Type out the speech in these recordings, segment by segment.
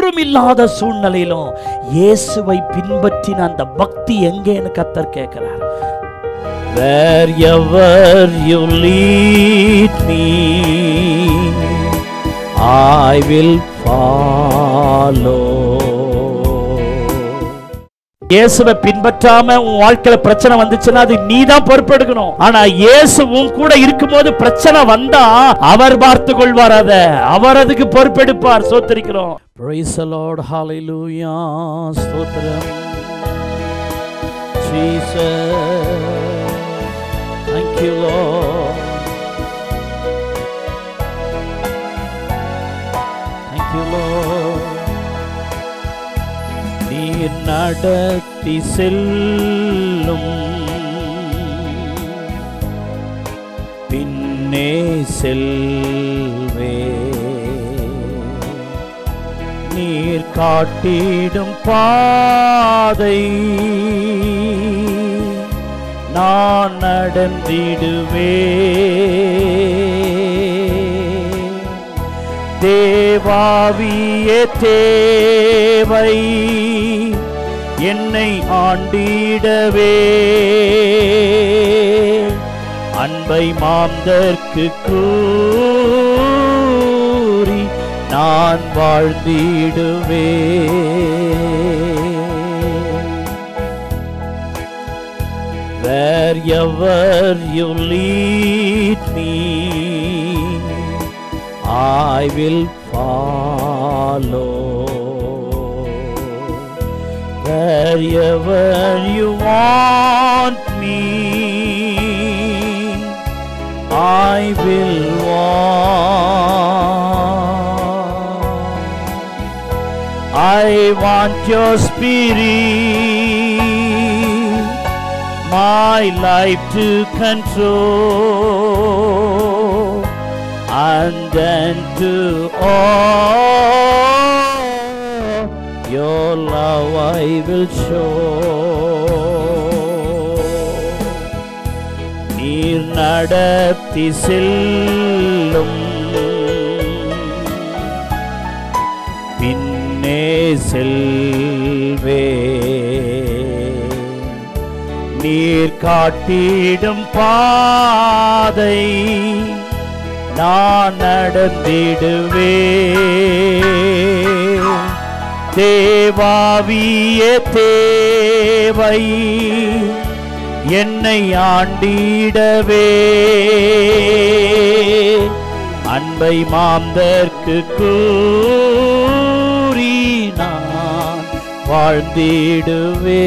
ஒன்றும் இல்லாத சூழ்நிலையிலும் இயேசுவை பின்பற்றின அந்த பக்தி எங்கேன்னு கத்தர் கேட்கிறார் Wherever you lead me, I will follow. இயேசுவை பின்பற்றாம உன் வாழ்க்கையில பிரச்சனை வந்துச்சுன்னா அது நீ தான் பொறுப்பெடுக்கணும் ஆனா இயேசு உன் கூட இருக்கும்போது பிரச்சனை வந்தா அவர் பார்த்து கொள்வார் அத அவர் அதுக்கு பொறுப்பெடுப்பார் சோத்தரிக்கிறோம் Praise the Lord, hallelujah, ஸ்தோத்திரம் Jesus. Thank you, Lord. Thank you, Lord. நீர் நடத்தி செல்லும் பின்னே செல்வே நீர் காட்டிடும் பாதை நான் நடந்திடுவே தேவாவிய தேவை என்னை ஆண்டிடவே அன்பை மாந்தர்க்கு கூறி நான் வாழ்ந்திடுவே Wherever you lead me, I will follow. Wherever you want me, I will walk. I want your spirit, my life to control, and then to all your love I will show. நீர் நடத்தி செல்லும் பின்னே செல்வே நீர் காட்டிடும் பாதை நான் நடந்திடுவே தேவாவிய தேவை என்னை ஆண்டிடவே அன்பை மாந்தர்க்கு கூறி நான் வாழ்ந்திடுவே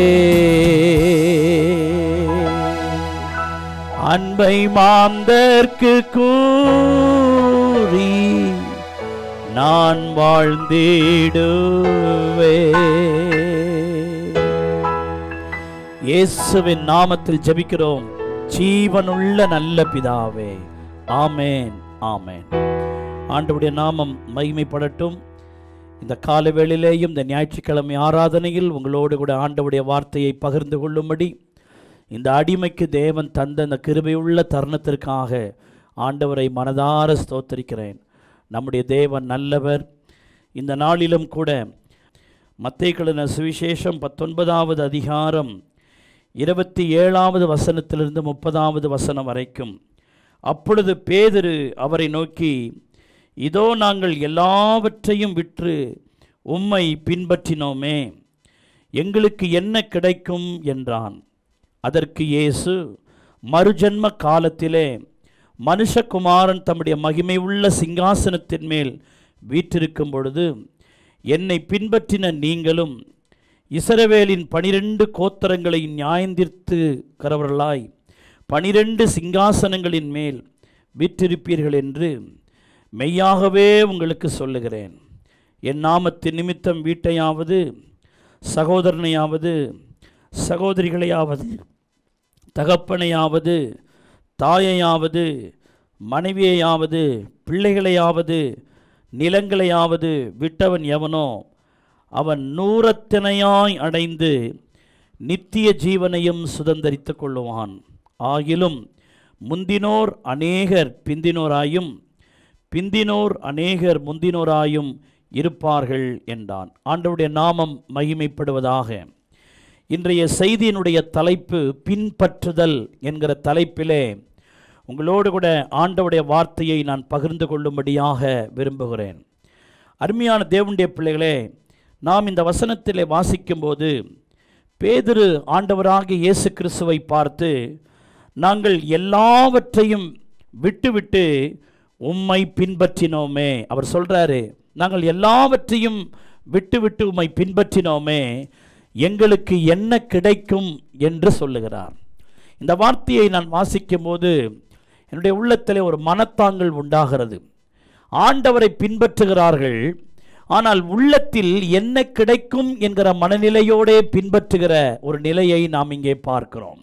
அன்பை மாந்தர்க்கு கூறி நான் வாழ்ந்திடுவே இயேசுவின் நாமத்தில் ஜெபிக்கிறோம் ஜீவனுள்ள நல்ல பிதாவே ஆமேன் ஆமேன் ஆண்டவருடைய நாமம் மகிமைப்படட்டும் இந்த கால வேளையிலேயும் இந்த ஞாயிற்றுக்கிழமை ஆராதனையில் உங்களோடு கூட ஆண்டவருடைய வார்த்தையை பகிர்ந்து கொள்ளும்படி இந்த அடிமைக்கு தேவன் தந்த இந்த கிருபையுள்ள தருணத்திற்காக ஆண்டவரை மனதார ஸ்தோத்தரிக்கிறேன் நம்முடைய தேவன் நல்லவர் இந்த நாளிலும் கூட மத்தேக்களின சுவிசேஷம் பத்தொன்பதாவது அதிகாரம் இருபத்தி ஏழாவது வசனத்திலிருந்து முப்பதாவது வசனம் வரைக்கும் அப்பொழுது பேதுரு அவரை நோக்கி இதோ நாங்கள் எல்லாவற்றையும் விற்று உம்மை பின்பற்றினோமே எங்களுக்கு என்ன கிடைக்கும் என்றான் அதற்கு இயேசு மறுஜன்ம காலத்திலே மனுஷகுமாரன் தம்முடைய மகிமை உள்ள சிங்காசனத்தின் மேல் வீற்றிருக்கும் பொழுது என்னை பின்பற்றின நீங்களும் இஸ்ரவேலின் பனிரெண்டு கோத்தரங்களை நியாயந்திருத்துகிறவர்களாய் பனிரெண்டு சிங்காசனங்களின் மேல் வீற்றிருப்பீர்கள் என்று மெய்யாகவே உங்களுக்கு சொல்லுகிறேன் என் நாமத்தின் நிமித்தம் வீட்டையாவது சகோதரனையாவது சகோதரிகளையாவது தகப்பனையாவது தாயையாவது மனைவியையாவது பிள்ளைகளையாவது நிலங்களையாவது விட்டவன் எவனோ அவன் நூறத்தினையாய் அடைந்து நித்திய ஜீவனையும் சுதந்தரித்துக் கொள்ளுவான் ஆகிலும் முந்தினோர் அநேகர் பிந்தினோராயும் பிந்தினோர் அநேகர் முந்தினோராயும் இருப்பார்கள் என்றான் ஆண்டவருடைய நாமம் மகிமைப்படுவதாக இன்றைய செய்தியினுடைய தலைப்பு பின்பற்றுதல் என்கிற தலைப்பிலே உங்களோடு கூட ஆண்டவருடைய வார்த்தையை நான் பகிர்ந்து கொள்ளும்படியாக விரும்புகிறேன் அருமையான தேவனுடைய பிள்ளைகளே நாம் இந்த வசனத்திலே வாசிக்கும்போது பேதுரு ஆண்டவராகிய இயேசு கிறிஸ்துவை பார்த்து நாங்கள் எல்லாவற்றையும் விட்டுவிட்டு உம்மை பின்பற்றினோமே அவர் சொல்றாரு நாங்கள் எல்லாவற்றையும் விட்டுவிட்டு உம்மை பின்பற்றினோமே எங்களுக்கு என்ன கிடைக்கும் என்று சொல்லுகிறார் இந்த வார்த்தையை நான் வாசிக்கும்போது என்னுடைய உள்ளத்திலே ஒரு மனத்தாங்கல் உண்டாகிறது ஆண்டவரை பின்பற்றுகிறார்கள் ஆனால் உள்ளத்தில் என்ன கிடைக்கும் என்கிற மனநிலையோடே பின்பற்றுகிற ஒரு நிலையை நாம் இங்கே பார்க்கிறோம்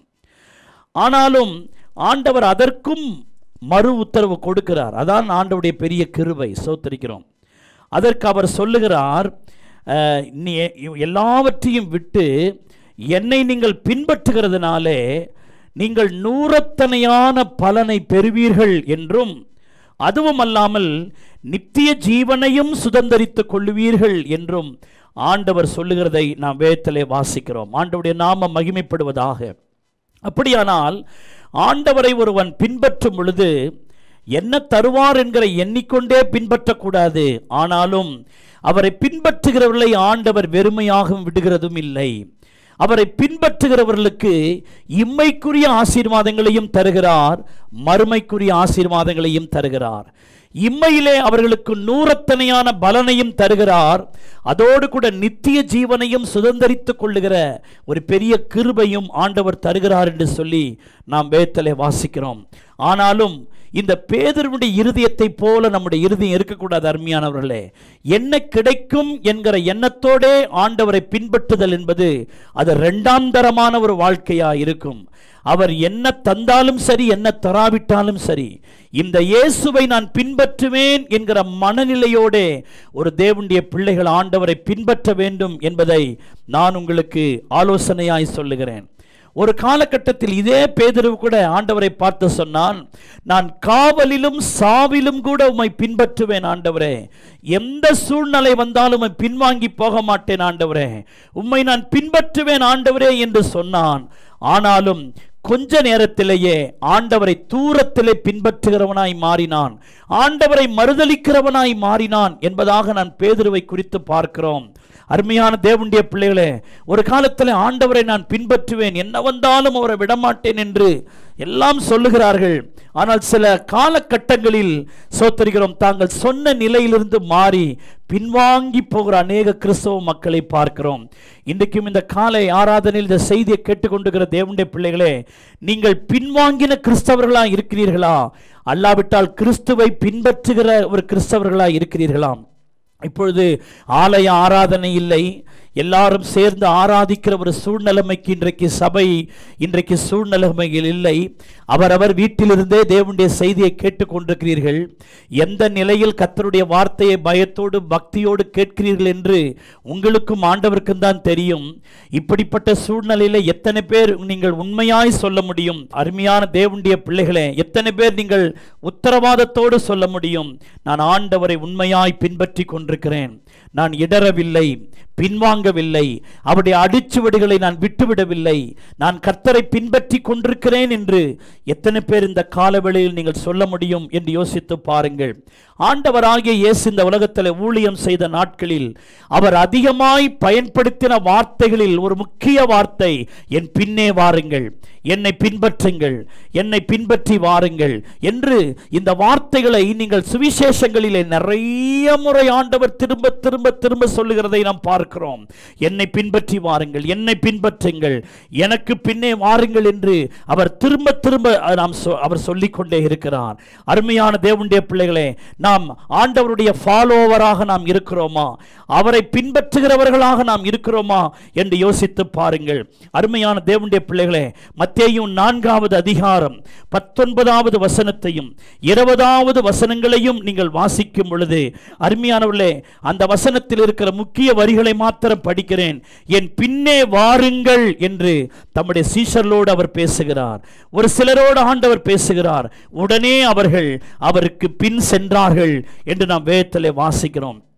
ஆனாலும் ஆண்டவர் அதற்கும் மறு உத்தரவு கொடுக்கிறார் அதான் ஆண்டவருடைய பெரிய கிருபை சோத்தரிக்கிறோம் அதற்கு அவர் சொல்லுகிறார் அஹ், நீ எல்லாவற்றையும் விட்டு என்னை நீங்கள் பின்பற்றுகிறதுனாலே நீங்கள் நூறத்தனையான பலனை பெறுவீர்கள் என்றும் அதுவும் அல்லாமல் நித்திய ஜீவனையும் சுதந்தரித்துக் கொள்ளுவீர்கள் என்றும் ஆண்டவர் சொல்லுகிறதை நாம் வேதத்திலே வாசிக்கிறோம் ஆண்டவருடைய நாமம் மகிமைப்படுவதாக அப்படியானால் ஆண்டவரை ஒருவன் பின்பற்றும் பொழுது என்ன தருவார் என்கிற எண்ணிக்கொண்டே பின்பற்றக்கூடாது ஆனாலும் அவரை பின்பற்றுகிறவர்களை ஆண்டவர் வெறுமையாகவும் விடுகிறதும் இல்லை அவரை பின்பற்றுகிறவர்களுக்கு இம்மைக்குரிய ஆசீர்வாதங்களையும் தருகிறார் மறுமைக்குரிய ஆசீர்வாதங்களையும் தருகிறார் இம்மையிலே அவர்களுக்கு நூறத்தனையான பலனையும் தருகிறார் அதோடு கூட நித்திய ஜீவனையும் சுதந்தரித்துக் கொள்ளுகிற ஒரு பெரிய கிருபையும் ஆண்டவர் தருகிறார் என்று சொல்லி நாம் வேத்தலை வாசிக்கிறோம் ஆனாலும் இந்த பேதருடைய இருதயத்தை போல நம்முடைய இருதயம் இருக்கக்கூடாது அருமையானவர்களே என்ன கிடைக்கும் என்கிற எண்ணத்தோடே ஆண்டவரை பின்பற்றுதல் என்பது அது இரண்டாம் தரமான ஒரு வாழ்க்கையா இருக்கும் அவர் என்ன தந்தாலும் சரி என்ன தராவிட்டாலும் சரி இந்த இயேசுவை நான் பின்பற்றுவேன் என்கிற மனநிலையோடே ஒரு தேவனுடைய பிள்ளைகள் ஆண்டவரை பின்பற்ற வேண்டும் என்பதை நான் உங்களுக்கு ஆலோசனையாய் சொல்லுகிறேன் ஒரு காலகட்டத்தில் இதே பேதருவு கூட ஆண்டவரை பார்த்து சொன்னான் நான் காவலிலும் சாவிலும் கூட உம்மை பின்பற்றுவேன் ஆண்டவரே எந்த சூழ்நிலை வந்தாலும் உம்மை பின்வாங்கி போக மாட்டேன் ஆண்டவரே உம்மை நான் பின்பற்றுவேன் ஆண்டவரே என்று சொன்னான் ஆனாலும் கொஞ்ச நேரத்திலேயே ஆண்டவரை தூரத்திலே பின்பற்றுகிறவனாய் மாறினான் ஆண்டவரை மறுதலிக்கிறவனாய் மாறினான் என்பதாக நான் பேதுருவை குறித்து பார்க்கிறோம் அருமையான தேவனுடைய பிள்ளைகளே ஒரு காலத்தில் ஆண்டவரை நான் பின்பற்றுவேன் என்ன வந்தாலும் அவரை விடமாட்டேன் என்று எல்லாம் சொல்லுகிறார்கள் ஆனால் சில காலகட்டங்களில் சோத்தரிக்கிறோம் தாங்கள் சொன்ன நிலையிலிருந்து மாறி பின்வாங்கி போகிற அநேக கிறிஸ்தவ மக்களை பார்க்கிறோம் இன்றைக்கும் இந்த காலை ஆராதனையில் இந்த செய்தியை கேட்டுக்கொண்டிருக்கிற தேவனுடைய பிள்ளைகளே நீங்கள் பின்வாங்கின கிறிஸ்தவர்களா இருக்கிறீர்களா அல்லாவிட்டால் கிறிஸ்துவை பின்பற்றுகிற ஒரு கிறிஸ்தவர்களா இருக்கிறீர்களாம் இப்பொழுது ஆலய ஆராதனை இல்லை எல்லாரும் சேர்ந்து ஆராதிக்கிற ஒரு சூழ்நிலைமைக்கு இன்றைக்கு சபை இன்றைக்கு சூழ்நிலைமைகள் இல்லை அவரவர் வீட்டிலிருந்தே தேவனுடைய செய்தியை கேட்டுக்கொண்டிருக்கிறீர்கள் எந்த நிலையில் கர்த்தருடைய வார்த்தையை பயத்தோடு பக்தியோடு கேட்கிறீர்கள் என்று உங்களுக்கும் ஆண்டவருக்கும் தான் தெரியும் இப்படிப்பட்ட சூழ்நிலையில எத்தனை பேர் நீங்கள் உண்மையாய் சொல்ல முடியும் அருமையான தேவனுடைய பிள்ளைகளே எத்தனை பேர் நீங்கள் உத்தரவாதத்தோடு சொல்ல முடியும் நான் ஆண்டவரை உண்மையாய் பின்பற்றி கொண்டிருக்கிறேன் நான் இடரவில்லை பின்வாங்கவில்லை அவருடைய அடிச்சுவடுகளை நான் விட்டுவிடவில்லை நான் கர்த்தரை பின்பற்றி கொண்டிருக்கிறேன் என்று எத்தனை பேர் இந்த காலவெளியில் நீங்கள் சொல்ல முடியும் என்று யோசித்து பாருங்கள் ஆண்டவராகிய இயேசு இந்த உலகத்தில் ஊழியம் செய்த நாட்களில் அவர் அதிகமாய் பயன்படுத்தின வார்த்தைகளில் ஒரு முக்கிய வார்த்தை என் பின்னே வாருங்கள் என்னை பின்பற்றுங்கள் என்னை பின்பற்றி வாருங்கள் என்று இந்த வார்த்தைகளை நீங்கள் சுவிசேஷங்களிலே நிறைய முறை ஆண்டவர் திரும்ப திரும்ப திரும்ப சொல்லுகிறதை நாம் பார்க்கிறோம் என்னை பின்பற்றி வாருங்கள் என்னை பின்பற்றுங்கள் எனக்கு பின்னே வாருங்கள் என்று அவர் திரும்ப திரும்ப நாம் சொ- அவர் சொல்லிக்கொண்டே இருக்கிறார் அருமையான தேவனுடைய பிள்ளைகளே நாம் ஆண்டவருடைய ஃபாலோவராக நாம் இருக்கிறோமா அவரை பின்பற்றுகிறவர்களாக நாம் இருக்கிறோமா என்று யோசித்து பாருங்கள் அருமையான தேவனுடைய பிள்ளைகளே மத்தேயும் நான்காவது அதிகாரம் பத்தொன்பதாவது வசனத்தையும் இருபதாவது வசனங்களையும் நீங்கள் வாசிக்கும் பொழுது அருமையானவர்களே அந்த வசனத்தில் இருக்கிற முக்கிய வரிகளை மாத்திரம் படிக்கிறேன் என் பின்னே வாருங்கள் என்று தம்முடைய சீஷர்களோடு அவர் பேசுகிறார் ஒரு சிலரோடு ஆண்டவர் பேசுகிறார் உடனே அவர்கள் அவருக்கு பின் சென்றார்கள் என்று நாம் வேதத்திலே வாசிக்கிறோம்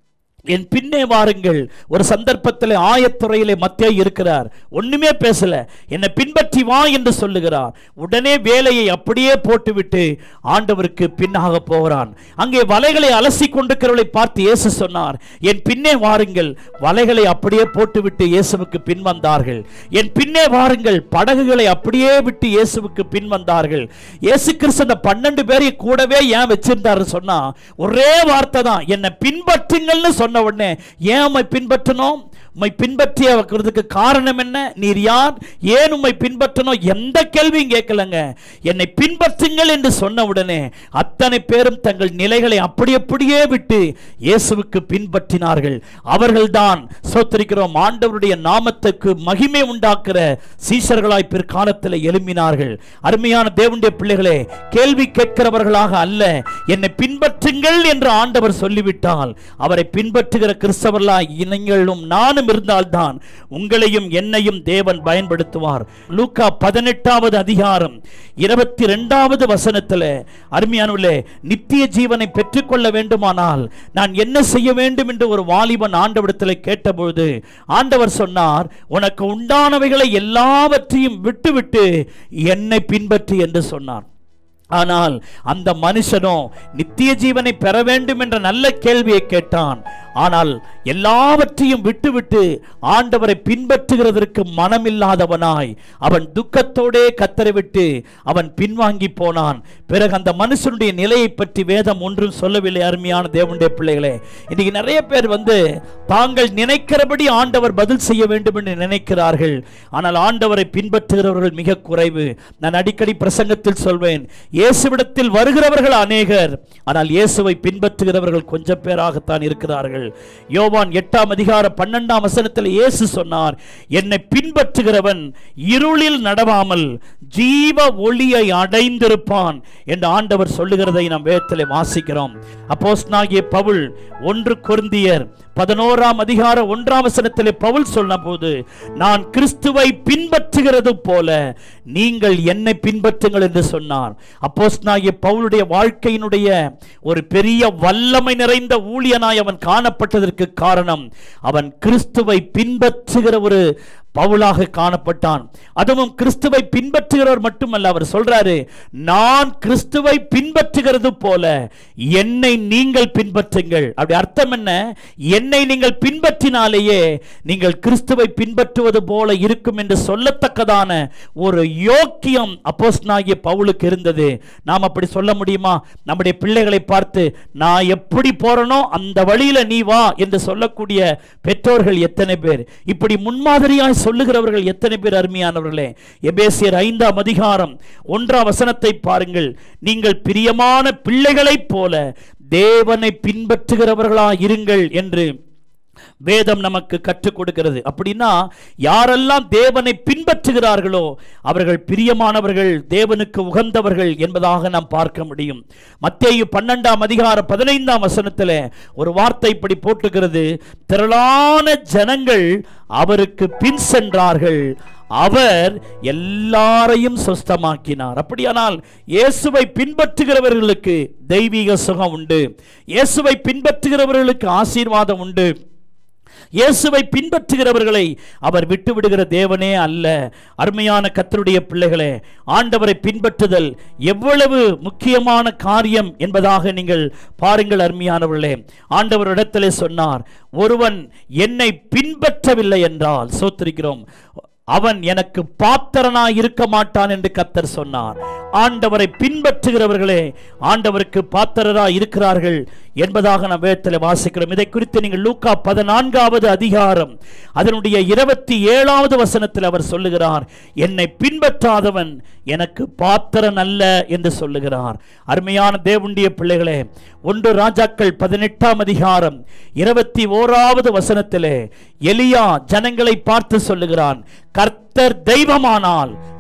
என் பின்னே வாருங்கள் ஒரு சந்தர்ப்பத்தில் ஆயத்துறையிலே மத்திய இருக்கிறார் ஒண்ணுமே பேசல என்னை பின்பற்றி வா என்று சொல்லுகிறார் உடனே வேலையை அப்படியே போட்டுவிட்டு ஆண்டவருக்கு பின்னாக போகிறான் அங்கே வலைகளை அலசி கொண்டிருக்கிறவளை பார்த்து இயேசு சொன்னார் என் பின்னே வாருங்கள் வலைகளை அப்படியே போட்டுவிட்டு இயேசுவுக்கு பின் வந்தார்கள் என் பின்னே வாருங்கள் படகுகளை அப்படியே விட்டு இயேசுவுக்கு பின் வந்தார்கள் இயேசு கிறிஸ்து அந்த பன்னெண்டு பேரை கூடவே ஏன் வச்சிருந்தாரு சொன்னா ஒரே வார்த்தை தான் என்னை பின்பற்றுங்கள்னு சொன்ன உடனே ஏன் உம்மை பின்பற்றணும் உம்மை பின்பற்றி வைக்கிறதுக்கு காரணம் என்ன நீர் யார் ஏன் உம்மை பின்பற்றணும் எந்த கேள்வியும் கேட்கலங்க என்னை பின்பற்றுங்கள் என்று சொன்ன உடனே அத்தனை பேரும் தங்கள் நிலைகளை அப்படி அப்படியே விட்டு இயேசுவுக்கு பின்பற்றினார்கள் அவர்கள்தான் சோத்தரிக்கிறோம் ஆண்டவருடைய நாமத்துக்கு மகிமை உண்டாக்குற சீஷர்களாய் பிற்காலத்தில் எழும்பினார்கள் அருமையான தேவனுடைய பிள்ளைகளே கேள்வி கேட்கிறவர்களாக அல்ல என்னை பின்பற்றுங்கள் என்று ஆண்டவர் சொல்லிவிட்டால் அவரை பின்பற்றுகிற கிறிஸ்தவர்களாய் நீங்களும் நானும் இருந்தால்தான் உங்களையும் என்னையும் தேவன் பயன்படுத்துவார் லூக்கா பதினெட்டாவது அதிகாரம் இருபத்தி ரெண்டாவது வசனத்தில் அருமையானவர்களே நித்திய ஜீவனை பெற்றுக்கொள்ள வேண்டுமானால் நான் என்ன செய்ய வேண்டும் என்று ஒரு வாலிபன் ஆண்டவரிடத்தில் கேட்டபொழுது ஆண்டவர் சொன்னார் உனக்கு உண்டானவைகளை எல்லாவற்றையும் விட்டுவிட்டு என்னை பின்பற்றி என்று சொன்னார் ஆனால் அந்த மனுஷனோ நித்திய ஜீவனை பெற வேண்டும் என்ற நல்ல கேள்வியை கேட்டான் ஆனால் எல்லாவற்றையும் விட்டுவிட்டு ஆண்டவரை பின்பற்றுகிறதற்கு மனமில்லாதவனாய் அவன் துக்கத்தோடே கத்தரை விட்டு அவன் பின்வாங்கி போனான் பிறகு அந்த மனுஷனுடைய நிலையை பற்றி வேதம் ஒன்றும் சொல்லவில்லை அருமையான தேவனுடைய பிள்ளைகளே இன்னைக்கு நிறைய பேர் வந்து தாங்கள் நினைக்கிறபடி ஆண்டவர் பதில் செய்ய வேண்டும் என்று நினைக்கிறார்கள் ஆனால் ஆண்டவரை பின்பற்றுகிறவர்கள் மிக குறைவு நான் அடிக்கடி பிரசங்கத்தில் சொல்வேன் இயேசுவிடத்தில் வருகிறவர்கள் அநேகர் ஆனால் இயேசுவை பின்பற்றுகிறவர்கள் கொஞ்சம் பேராகத்தான் இருக்கிறார்கள் யோவான் எட்டாம் அதிகார பன்னெண்டாம் வசனத்தில் இயேசு சொன்னார் என்னை பின்பற்றுகிறவன் இருளில் நடவாமல் ஜீவ ஒளியை அடைந்திருப்பான் என்று ஆண்டவர் சொல்லுகிறதை நாம் வேதத்தில் வாசிக்கிறோம் அப்போஸ்தலனாகிய பவுல் ஒன்று கொரிந்தியர் பதினோராம் அதிகார ஒன்றாம் வசனத்திலே பவுல் சொன்னபோது நான் கிறிஸ்துவை பின்பற்றுகிறது போல நீங்கள் என்னை பின்பற்றுங்கள் என்று சொன்னார் அப்போஸ்தலனாகிய பவுலுடைய வாழ்க்கையினுடைய ஒரு பெரிய வல்லமை நிறைந்த ஊழியனாய் அவன் காணப்பட்டதற்கு காரணம் அவன் கிறிஸ்துவை பின்பற்றுகிற ஒரு பவுலாக காணப்பட்டான் அதுவும் கிறிஸ்துவை பின்பற்றுகிறவர் மட்டுமல்ல அவர் சொல்றாரு நான் கிறிஸ்துவை பின்பற்றுகிறது போல என்னை நீங்கள் பின்பற்றுங்கள் அப்படி அர்த்தம் என்ன என்னை நீங்கள் பின்பற்றினாலேயே நீங்கள் கிறிஸ்துவை பின்பற்றுவது போல இருக்கும் என்று சொல்லத்தக்கதான ஒரு யோக்கியம் அப்போஸ்தலனாகிய பவுலுக்கு இருந்தது நாம் அப்படி சொல்ல முடியுமா நம்முடைய பிள்ளைகளை பார்த்து நான் எப்படி போறனோ அந்த வழியில நீ வா என்று சொல்லக்கூடிய பெற்றோர்கள் எத்தனை பேர் இப்படி முன்மாதிரியாய் சொல்லுகிறவர்கள் எத்தனை பேர் அருமையானவர்களே எபேசியர் ஐந்தாம் அதிகாரம் ஒன்றாம் வசனத்தை பாருங்கள் நீங்கள் பிரியமான பிள்ளைகளைப் போல தேவனை பின்பற்றுகிறவர்களா இருங்கள் என்று வேதம் நமக்கு கற்றுக் கொடுக்கிறது அப்படின்னா யாரெல்லாம் தேவனை பின்பற்றுகிறார்களோ அவர்கள் பிரியமானவர்கள் தேவனுக்கு உகந்தவர்கள் என்பதாக நாம் பார்க்க முடியும் மத்தேயு பன்னெண்டாம் அதிகாரம் பதினைந்தாம் வசனத்தில் ஒரு வார்த்தை இப்படி போட்டுகிறது திரளான ஜனங்கள் அவருக்கு பின் சென்றார்கள் அவர் எல்லாரையும் சொஸ்தமாக்கினார் அப்படியானால் இயேசுவை பின்பற்றுகிறவர்களுக்கு தெய்வீக சுகம் உண்டு இயேசுவை பின்பற்றுகிறவர்களுக்கு ஆசீர்வாதம் உண்டு இயேசுவை பின்பற்றுகிறவர்களை அவர் விட்டுவிடுகிற தேவனே அல்ல அருமையான கத்தருடைய பிள்ளைகளே ஆண்டவரை பின்பற்றுதல் எவ்வளவு முக்கியமான காரியம் என்பதாக நீங்கள் பாருங்கள் அருமையானவர்களே ஆண்டவர் இடத்திலே சொன்னார் ஒருவன் என்னை பின்பற்றவில்லை என்றால் சோத்திருக்கிறோம் அவன் எனக்கு பாத்திரனாய் இருக்க மாட்டான் என்று கத்தர் சொன்னார் ஆண்டவரை பின்பற்றுகிறவர்களே ஆண்டவருக்கு பாத்திரராய் இருக்கிறார்கள் என்பதாக நாம் வேதத்தில் வாசிக்கிறோம் இதை குறித்து நீங்கள் லூக்கா பதினான்காவது அதிகாரம் அதனுடைய இருபத்தி ஏழாவது வசனத்தில் அவர் சொல்லுகிறார் என்னை பின்பற்றாதவன் எனக்கு பாத்திரன் அல்ல என்று சொல்லுகிறார் அருமையான தேவனுடைய பிள்ளைகளே ஒன்று ராஜாக்கள் பதினெட்டாம் அதிகாரம் இருபத்தி ஓராவது வசனத்திலே எலியா ஜனங்களை பார்த்து சொல்லுகிறான் கர்த்தர் தெய்வமானால்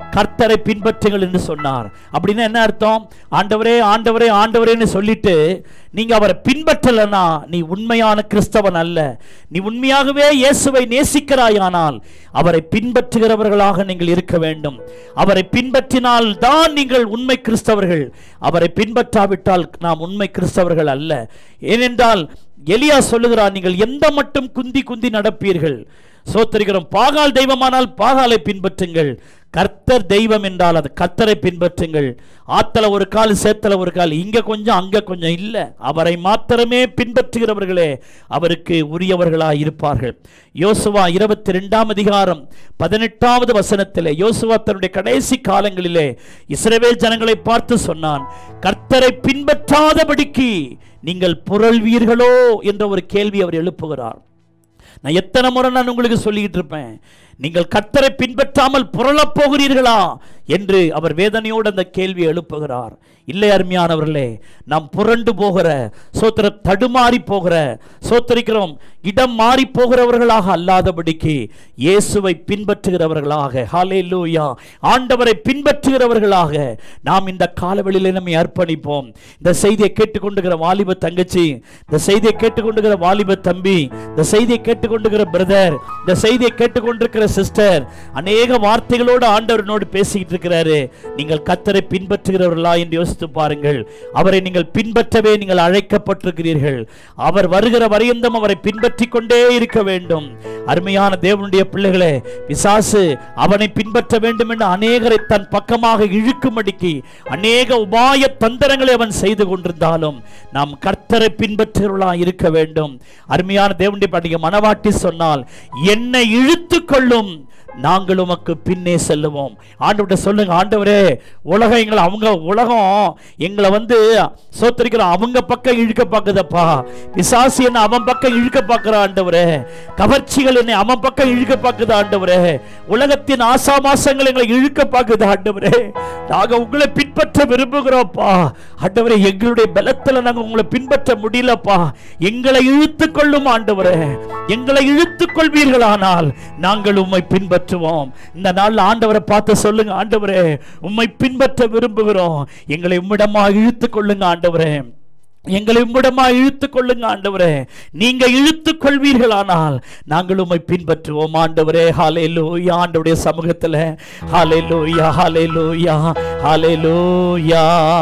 கர்த்தரை பின்பற்றுங்கள் என்று சொன்னார் அப்படின்னா என்ன அர்த்தம் ஆண்டவரே ஆண்டவரே ஆண்டவரேன்னு சொல்லிட்டு நீங்க அவரை பின்பற்றலனா நீ உண்மையான கிறிஸ்தவன் அல்ல நீ உண்மையாகவே இயேசுவை நேசிக்கிறாயானால் அவரை பின்பற்றுகிறவர்களாக நீங்கள் இருக்க வேண்டும் அவரை பின்பற்றினால் தான் நீங்கள் உண்மை கிறிஸ்தவர்கள் அவரை பின்பற்றாவிட்டால் நாம் உண்மை கிறிஸ்தவர்கள் அல்ல ஏனென்றால் எலியா சொல்லுகிறார் நீங்கள் எந்த மட்டும் குந்தி குந்தி நடப்பீர்கள் சோத்தரிக்கிறோம் பாகால் தெய்வமானால் பாகாலை பின்பற்றுங்கள் கர்த்தர் தெய்வம் என்றால் அது கர்த்தரை பின்பற்றுங்கள் ஆத்தல ஒரு கால் சேத்தல ஒரு கால் இங்க கொஞ்சம் அங்க கொஞ்சம் இல்ல அவரை மாத்திரமே பின்பற்றுகிறவர்களே அவருக்கு உரியவர்களாய் இருப்பார்கள் யோசுவா இருபத்தி ரெண்டாம் அதிகாரம் பதினெட்டாவது வசனத்திலே யோசுவா தன்னுடைய கடைசி காலங்களிலே இஸ்ரவேல் ஜனங்களை பார்த்து சொன்னான் கர்த்தரை பின்பற்றாதபடிக்கு நீங்கள் புரள்வீர்களோ என்ற ஒரு கேள்வி அவர் எழுப்புகிறார் நான் எத்தனை முறை நான் உங்களுக்கு சொல்லிக்கிட்டு இருப்பேன் நீங்கள் கர்த்தரை பின்பற்றாமல் புரளப் போகிறீர்களா என்று அவர் வேதனையோடு அந்த கேள்வி எழுப்புகிறார் இல்லை அருமையானவர்களே நாம் புரண்டு போகிற சோத்திர தடுமாறி போகிற சோத்தரிக்கிறோம் இடம் மாறி போகிறவர்களாக அல்லாதபடிக்கு இயேசுவை பின்பற்றுகிறவர்களாக ஹாலே லூயா ஆண்டவரை பின்பற்றுகிறவர்களாக நாம் இந்த காலவெளியில் நம்மை அர்ப்பணிப்போம் இந்த செய்தியை கேட்டுக்கொண்டுகிற வாலிப தங்கச்சி இந்த செய்தியை கேட்டுக்கொண்டுகிற வாலிப தம்பி இந்த செய்தியை கேட்டுக்கொண்டுகிற பிரதர் இந்த செய்தியை கேட்டுக்கொண்டிருக்கிற சிஸ்டர் அநேக வார்த்தைகளோடு ஆண்டவரனோடு பேசிக்கிட்டு இருக்கிறாரு நீங்கள் கத்தரை பின்பற்றுகிறவர்களா என்று யோசித்து பாருங்கள் அவரை நீங்கள் பின்பற்றவே நீங்கள் அழைக்கப்பட்டிருக்கிறீர்கள் அவர் வருகிற வரையந்தம் அவரை பின்பற்றி கொண்டே இருக்க வேண்டும் அருமையான தேவனுடைய பிள்ளைகளே பிசாசு அவனை பின்பற்ற வேண்டும் என்று அநேகரை தன் பக்கமாக இழுக்கும்படிக்கு அநேக உபாய தந்திரங்களை அவன் செய்து கொண்டிருந்தாலும் நாம் கர்த்தரை பின்பற்றுகிறவர்களா இருக்க வேண்டும் அருமையான தேவனுடைய பாட்டிய மனவாட்டி சொன்னால் என்னை இழுத்து கொள்ளும் நாங்கள் உமக்கு பின்னே செல்லுவோம் ஆண்டவர்கிட்ட சொல்லுங்க ஆண்டவரே உலகம் எங்களை அவங்க உலகம் எங்களை வந்து சோத்தரிக்கிற அவங்க பக்கம் இழுக்க பார்க்குதப்பா பிசாசு என்ன அவன் பக்கம் இழுக்க பார்க்கிற ஆண்டவரே கவர்ச்சிகள் என்னை அவன் பக்கம் இழுக்க பார்க்குது ஆண்டவரே உலகத்தின் ஆசாமாசங்கள் எங்களை இழுக்க பார்க்குது ஆண்டவரே நாங்க உங்களை பின்பற்ற விரும்புகிறோம்ப்பா ஆண்டவரே எங்களுடைய பலத்துல நாங்க உங்களை பின்பற்ற முடியலப்பா எங்களை இழுத்துக் கொள்ளும் ஆண்டவரே எங்களை இழுத்துக் கொள்வீர்களானால் நாங்கள் உம்மை பின்பற்றுவோம் இந்த நாள்ல ஆண்டவரை பார்த்து சொல்லுங்க ஆண்டவரே உம்மை பின்பற்ற விரும்புகிறோம் எங்களை உம்மிடமா இழுத்துக் கொள்ளுங்க ஆண்டவரே எங்களை உம்மிடமா இழுத்துக் கொள்ளுங்க ஆண்டவரே நீங்க இழுத்துக் கொள்வீர்களானால் நாங்கள் உம்மை பின்பற்றுவோம் ஆண்டவரே ஹாலே லூயா ஆண்டவருடைய சமூகத்துல ஹாலே லூயா ஹாலே லூயா ஹாலே லூயா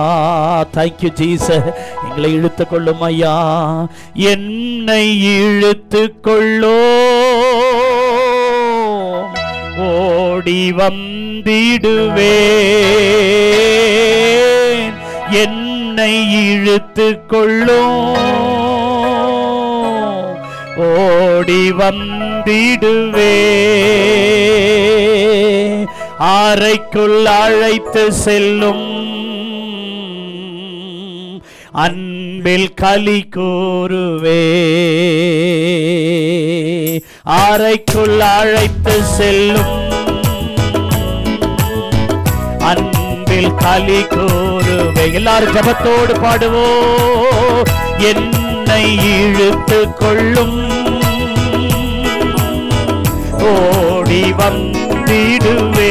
தேங்க்யூ ஜீச எங்களை இழுத்துக் கொள்ளும் ஐயா என்னை இழுத்துக் கொள்ளோ ஓடி வந்திடுவேன் என்னை இழுத்து கொள்ளும் ஓடி வந்திடுவே அறைக்குள் அழைத்து செல்லும் அன்பில் கலி கூறுவே அறைக்குள் அழைத்து செல்லும் அன்பில் கலி கூறுவே எல்லாரும் ஜபத்தோடு பாடுவோ என்னை இழுத்து கொள்ளும் ஓடி வந்திடுவே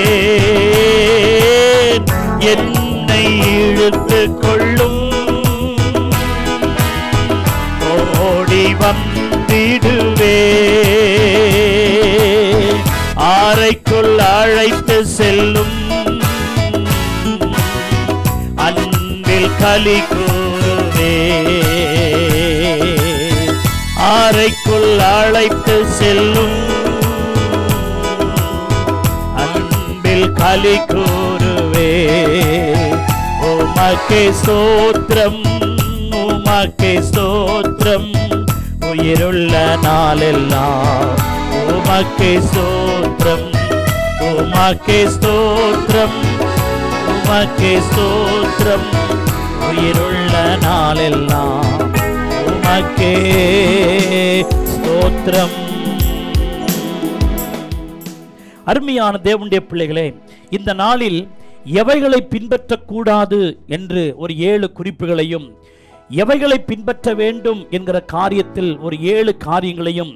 என்னை இழுத்து கொள்ளும் ஓடி வந்திடுவே ஆரைக்குள் அழைத்து செல்லும் அன்பில் கலி கூறுவே ஆரைக்குள் அழைத்து செல்லும் அன்பில் கலி கூறுவே உமக்கே ஸ்தோத்திரம் உமக்கே ஸ்தோத்திரம் உயிருள்ள நாளெல்லாம் உமக்கே ஸ்தோத்திரம் உமக்கே ஸ்தோத்திரம் உமக்கே ஸ்தோத்திரம் உயிருள்ள நாளெல்லாம் உமக்கே ஸ்தோத்திரம் அருமையான தேவனுடைய பிள்ளைகளே இந்த நாளில் எவைகளை பின்பற்றக்கூடாது என்று ஒரு ஏழு குறிப்புகளையும் எவைகளை பின்பற்ற வேண்டும் என்கிற காரியத்தில் ஒரு ஏழு காரியங்களையும்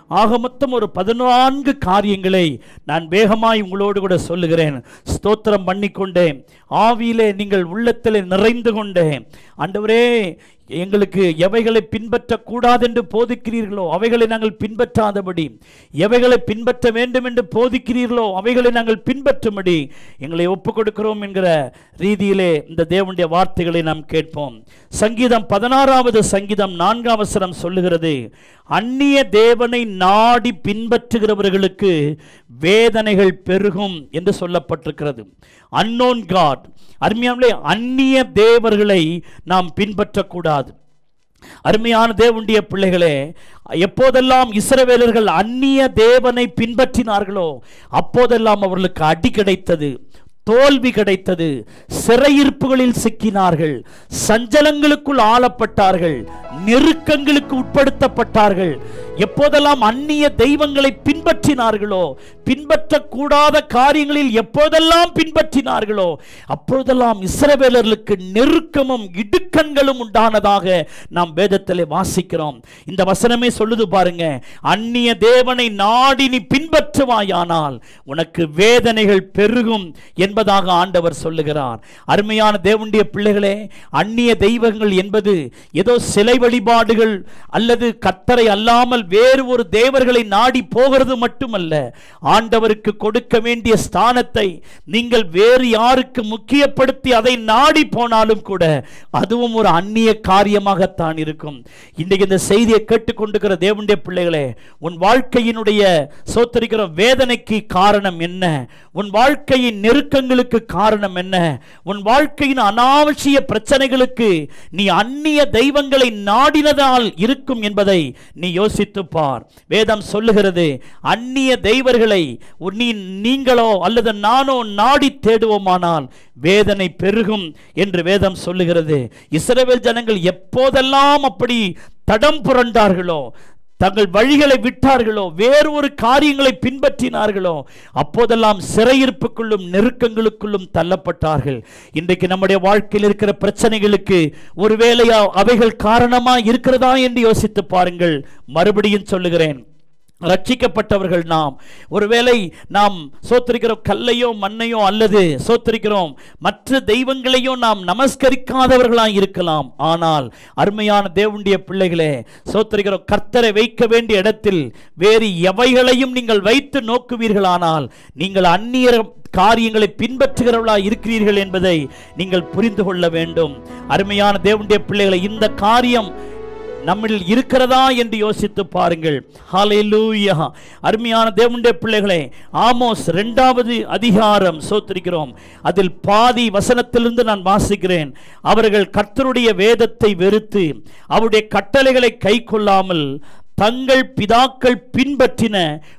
ஆக மொத்தம் ஒரு பதினான்கு காரியங்களை நான் வேகமாய் உங்களோடு கூட சொல்லுகிறேன் ஸ்தோத்திரம் பண்ணிக்கொண்டேன் ஆவியிலே நீங்கள் உள்ளத்தில் நிறைந்து கொண்டேன் ஆண்டவரே எங்களுக்கு எவைகளை பின்பற்றக்கூடாது என்று போதிக்கிறீர்களோ அவைகளை நாங்கள் பின்பற்றாதபடி எவைகளை பின்பற்ற வேண்டும் என்று போதிக்கிறீர்களோ அவைகளை நாங்கள் பின்பற்றும்படி எங்களை ஒப்புக் கொடுக்கிறோம் என்கிற ரீதியிலே இந்த தேவனுடைய வார்த்தைகளை நாம் கேட்போம் சங்கீதம் பதினாறாவது சங்கீதம் நான்காம் வசனம் சொல்லுகிறது அந்நிய தேவனை நாடி பின்பற்றுகிறவர்களுக்கு வேதனைகள் பெருகும் என்று சொல்லப்பட்டிருக்கிறது அன்னோன் காட் அருமையானே அந்நிய தேவர்களை நாம் பின்பற்றக்கூடாது அருமையான தேவனுடைய பிள்ளைகளே எப்போதெல்லாம் இஸ்ரவேலர்கள் அந்நிய தேவனை பின்பற்றினார்களோ அப்போதெல்லாம் அவர்களுக்கு அடி கிடைத்தது தோல்வி கிடைத்தது சிறையிருப்புகளில் சிக்கினார்கள் சஞ்சலங்களுக்குள் ஆளப்பட்டார்கள் நெருக்கங்களுக்கு உட்படுத்தப்பட்டார்கள் எப்போதெல்லாம் அந்நிய தெய்வங்களை பின்பற்றினார்களோ பின்பற்றக்கூடாத காரியங்களில் எப்போதெல்லாம் பின்பற்றினார்களோ அப்பொழுதெல்லாம் இஸ்ரவேலர்களுக்கு நெருக்கமும் இடுக்கண்களும் உண்டானதாக நாம் வேதத்திலே வாசிக்கிறோம் இந்த வசனமே சொல்லுது பாருங்க அந்நிய தேவனை நாடி நீ பின்பற்றுவாயானால் உனக்கு வேதனைகள் பெருகும் என்பதாக ஆண்டவர் சொல்லுகிறார் அருமையான தேவனுடைய பிள்ளைகளே அந்நிய தெய்வங்கள் என்பது ஏதோ சிலை வழிபாடுகள் அல்லது கத்தரை அல்லாமல் வேறு ஒரு தேவர்களை நாடி போகிறது மட்டுமல்ல ஆண்டவருக்கு கொடுக்க வேண்டிய ஸ்தானத்தை நீங்கள் வேறு யாருக்கு முக்கியப்படுத்தி அதை நாடி போனாலும் கூட அதுவும் ஒரு அந்நிய காரியமாகத்தான் இருக்கும் இன்றைக்கு இந்த செய்தியை கேட்டுக்கொண்டிருக்கிற தேவனுடைய பிள்ளைகளே உன் வாழ்க்கையினுடைய சோத்தரிக்கிற வேதனைக்கு காரணம் என்ன உன் வாழ்க்கையின் நெருக்கங்களுக்கு காரணம் என்ன உன் வாழ்க்கையின் அனாவசிய பிரச்சனைகளுக்கு நீ அந்நிய தெய்வங்களை நாடினதால் இருக்கும் என்பதை நீ யோசித்து பார் வேதம் சொல்லுகிறது அந்நிய தெய்வர்களை நீ நீங்களோ அல்லது நானோ நாடி தேடுவோமானால் வேதனை பெருகும் என்று வேதம் சொல்லுகிறது இஸ்ரவேல் ஜனங்கள் எப்போதெல்லாம் அப்படி தடம் புரண்டார்களோ தங்கள் வழிகளை விட்டார்களோ வேறு ஒரு காரியங்களை பின்பற்றினார்களோ அப்போதெல்லாம் சிறையிருப்புக்குள்ளும் நெருக்கங்களுக்குள்ளும் தள்ளப்பட்டார்கள் இன்றைக்கு நம்முடைய வாழ்க்கையில் இருக்கிற பிரச்சனைகளுக்கு ஒருவேளை அவைகள் காரணமா இருக்கிறதா என்று யோசித்து பாருங்கள் மறுபடியும் சொல்லுகிறேன் ரட்சிக்கப்பட்டவர்கள் நாம் ஒருவேளை நாம் சோத்திருக்கிறோம் கல்லையோ மண்ணையோ அல்லது சோத்திருக்கிறோம் மற்ற தெய்வங்களையோ நாம் நமஸ்கரிக்காதவர்களாக இருக்கலாம் ஆனால் அருமையான தேவனுடைய பிள்ளைகளே சோத்திருக்கிறோம் கர்த்தரை வைக்க வேண்டிய இடத்தில் வேறு எவைகளையும் நீங்கள் வைத்து நோக்குவீர்களானால் நீங்கள் அந்நியர் காரியங்களை பின்பற்றுகிறவர்களாக இருக்கிறீர்கள் என்பதை நீங்கள் புரிந்து கொள்ள வேண்டும் அருமையான தேவனுடைய பிள்ளைகளை இந்த காரியம் நம்மில் இருக்கிறதா என்று யோசித்து பாருங்கள் ஹalleluya அருமையான தேவனுடைய பிள்ளைகளே ஆமோஸ் இரண்டாவது அதிகாரம் சோத்திருக்கிறோம் அதில் பாதி வசனத்திலிருந்து நான் வாசிக்கிறேன் அவர்கள் கர்த்தருடைய வேதத்தை வெறுத்து அவருடைய கட்டளைகளை கை கொள்ளாமல் தங்கள் பிதாக்கள் பின்பற்றின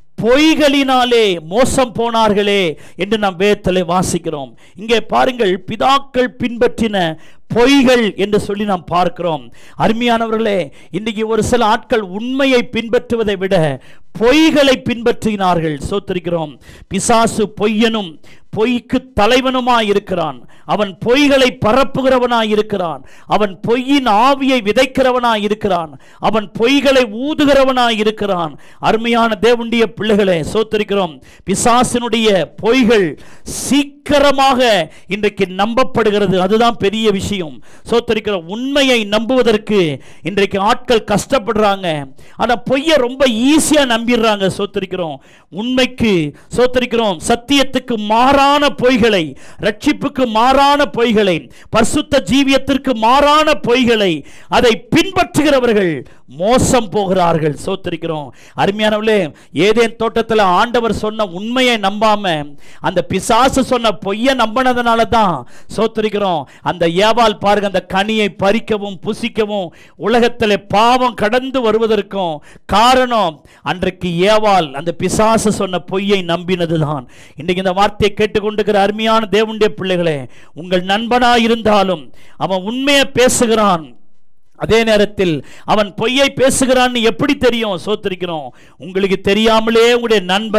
பொய்களினாலே மோசம் போனார்களே என்று நாம் வேதத்திலே வாசிக்கிறோம் இங்கே பாருங்கள் பிதாக்கள் பின்பற்றின பொய்கள் என்று சொல்லி நாம் பார்க்கிறோம் அருமையானவர்களே இன்னைக்கு ஒரு சில ஆட்கள் உண்மையை பின்பற்றுவதை விட பொய்களை பின்பற்றினார்கள் சோத்திருக்கிறோம் பிசாசு பொய்யனும் பொய்க்கு தலைவனுமாய் இருக்கிறான் அவன் பொய்களை பரப்புகிறவனாய் இருக்கிறான் அவன் பொய்யின் ஆவியை விதைக்கிறவனாய் இருக்கிறான் அவன் பொய்களை ஊதுகிறவனாய் இருக்கிறான் அருமையான தேவனுடைய பிள்ளைகளே சோத்திருக்கிறோம் பிசாசினுடைய பொய்கள் சீக்கிரமாக இன்றைக்கு நம்பப்படுகிறது அதுதான் பெரிய விஷயம் சோத்திருக்கிற உண்மையை நம்புவதற்கு இன்றைக்கு ஆட்கள் கஷ்டப்படுறாங்க ஆனா பொய்யை ரொம்ப ஈஸியா நம்பிடுறாங்க சோத்திருக்கிறோம் உண்மைக்கு சோத்திருக்கிறோம் சத்தியத்துக்கு மாறான பொய்களை ரட்சிப்புக்கு மாறான பொய்களை பரிசுத்த ஜீவியத்திற்கு மாறான பொய்களை அதை பின்பற்றுகிறவர்கள் மோசம் போகிறார்கள் சோத்திருக்கிறோம் அருமையானவர்களே ஏதேன் தோட்டத்தில் ஆண்டவர் சொன்ன உண்மையை நம்பாம அந்த பிசாசு சொன்ன பொய்யை நம்பினதுனால தான் சோத்திருக்கிறோம் அந்த ஏவாள் பாருங்க அந்த கனியை பறிக்கவும் புசிக்கவும் உலகத்தில் பாவம் கடந்து வருவதற்கும் காரணம் அன்றைக்கு ஏவாள் அந்த பிசாசு சொன்ன பொய்யை நம்பினதுதான் இன்றைக்கு இந்த வார்த்தையை கேட்டுக்கொண்டிருக்கிற அருமையான தேவனுடைய பிள்ளைகளே உங்கள் நண்பனா இருந்தாலும் அவன் உண்மையை பேசுகிறான் அதே நேரத்தில் அவன் பொய்யை பேசுகிறான்னு எப்படி தெரியும் சோத்திருக்கிறோம் உங்களுக்கு தெரியாமலே உங்களுடைய நண்பன்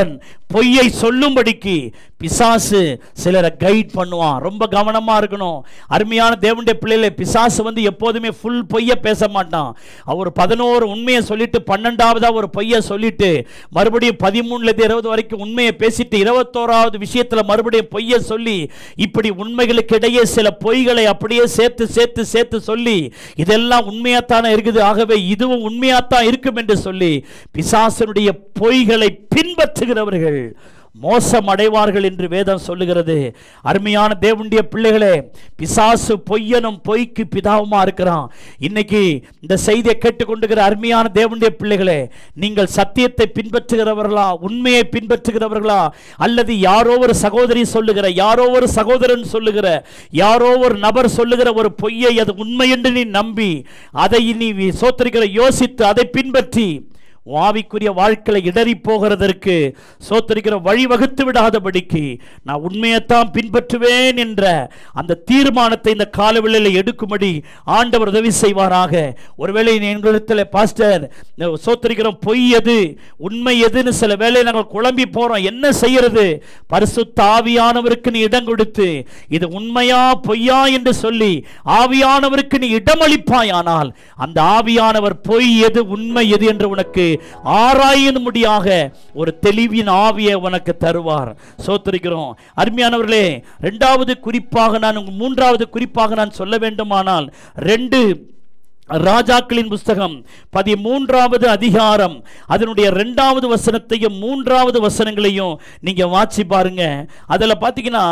பொய்யை சொல்லும்படிக்கு பிசாசு சிலரை கைட் பண்ணுவான் ரொம்ப கவனமா இருக்கணும் அருமையான தேவனுடைய பிள்ளைகளை பிசாசு வந்து எப்போதுமே ஃபுல் பொய்ய பேச மாட்டான் அவர் பதினோரு உண்மையை சொல்லிட்டு பன்னெண்டாவதா ஒரு பொய்யை சொல்லிட்டு மறுபடியும் பதிமூணுல இருந்து இருபது வரைக்கும் உண்மையை பேசிட்டு இருபத்தோராவது விஷயத்துல மறுபடியும் பொய்யை சொல்லி இப்படி உண்மைகளுக்கு இடையே சில பொய்களை அப்படியே சேர்த்து சேர்த்து சேர்த்து சொல்லி இதெல்லாம் உண்மையாத்தானே இருக்குது ஆகவே இதுவும் உண்மையாத்தான் இருக்கும் என்று சொல்லி பிசாசனுடைய பொய்களை பின்பற்றுகிறவர்கள் மோசம் அடைவார்கள் என்று வேதம் சொல்லுகிறது அருமையான தேவனுடைய பிள்ளைகளே பிசாசு பொய்யனும் பொய்க்கு பிதாவுமா இருக்கிறான் இன்னைக்கு இந்த செய்தியை கேட்டுக்கொண்டுகிற அருமையான தேவனுடைய பிள்ளைகளே நீங்கள் சத்தியத்தை பின்பற்றுகிறவர்களா உண்மையை பின்பற்றுகிறவர்களா அல்லது யாரோ ஒரு சகோதரி சொல்லுகிற யாரோ ஒரு சகோதரன் சொல்லுகிற யாரோ ஒரு நபர் சொல்லுகிற ஒரு பொய்யை அது உண்மை என்று நீ நம்பி அதை நீ சோத்தரிக்கிற யோசித்து அதை பின்பற்றி உன் ஆவிக்குரிய வாழ்க்கையில இடறி போகிறதற்கு சோத்தரிக்கிற வழி வகுத்து விடாதபடிக்கு நான் உண்மையைத்தான் பின்பற்றுவேன் என்ற அந்த தீர்மானத்தை இந்த காலவெளியில் எடுக்கும்படி ஆண்டவர் உதவி செய்வாராக ஒருவேளை எங்களிடத்தில் பாஸ்டர் சோத்தரிக்கிறோம் பொய் எது உண்மை எதுன்னு சில வேளை நாங்கள் குழம்பி போறோம் என்ன செய்யறது பரிசுத்த ஆவியானவருக்கு நீ இடம் கொடுத்து இது உண்மையா பொய்யா என்று சொல்லி ஆவியானவருக்கு நீ இடமளிப்பாயானால் அந்த ஆவியானவர் பொய் எது உண்மை எது என்று உனக்கு ஆராயினும்படியாக ஒரு தெளிவின் ஆவியை உனக்கு தருவார் சோத்தரிக்கிறோம் அருமையானவர்களே ரெண்டாவது குறிப்பாக நான் உங்க- மூன்றாவது குறிப்பாக நான் சொல்ல வேண்டுமானால் ரெண்டு ராஜாக்களின் புஸ்தகம் பதிமூன்றாவது அதிகாரம் அதனுடைய ரெண்டாவது வசனத்தையும் மூன்றாவது வசனங்களையும் நீங்க வாசி பாருங்க அதுல பாத்தீங்கன்னா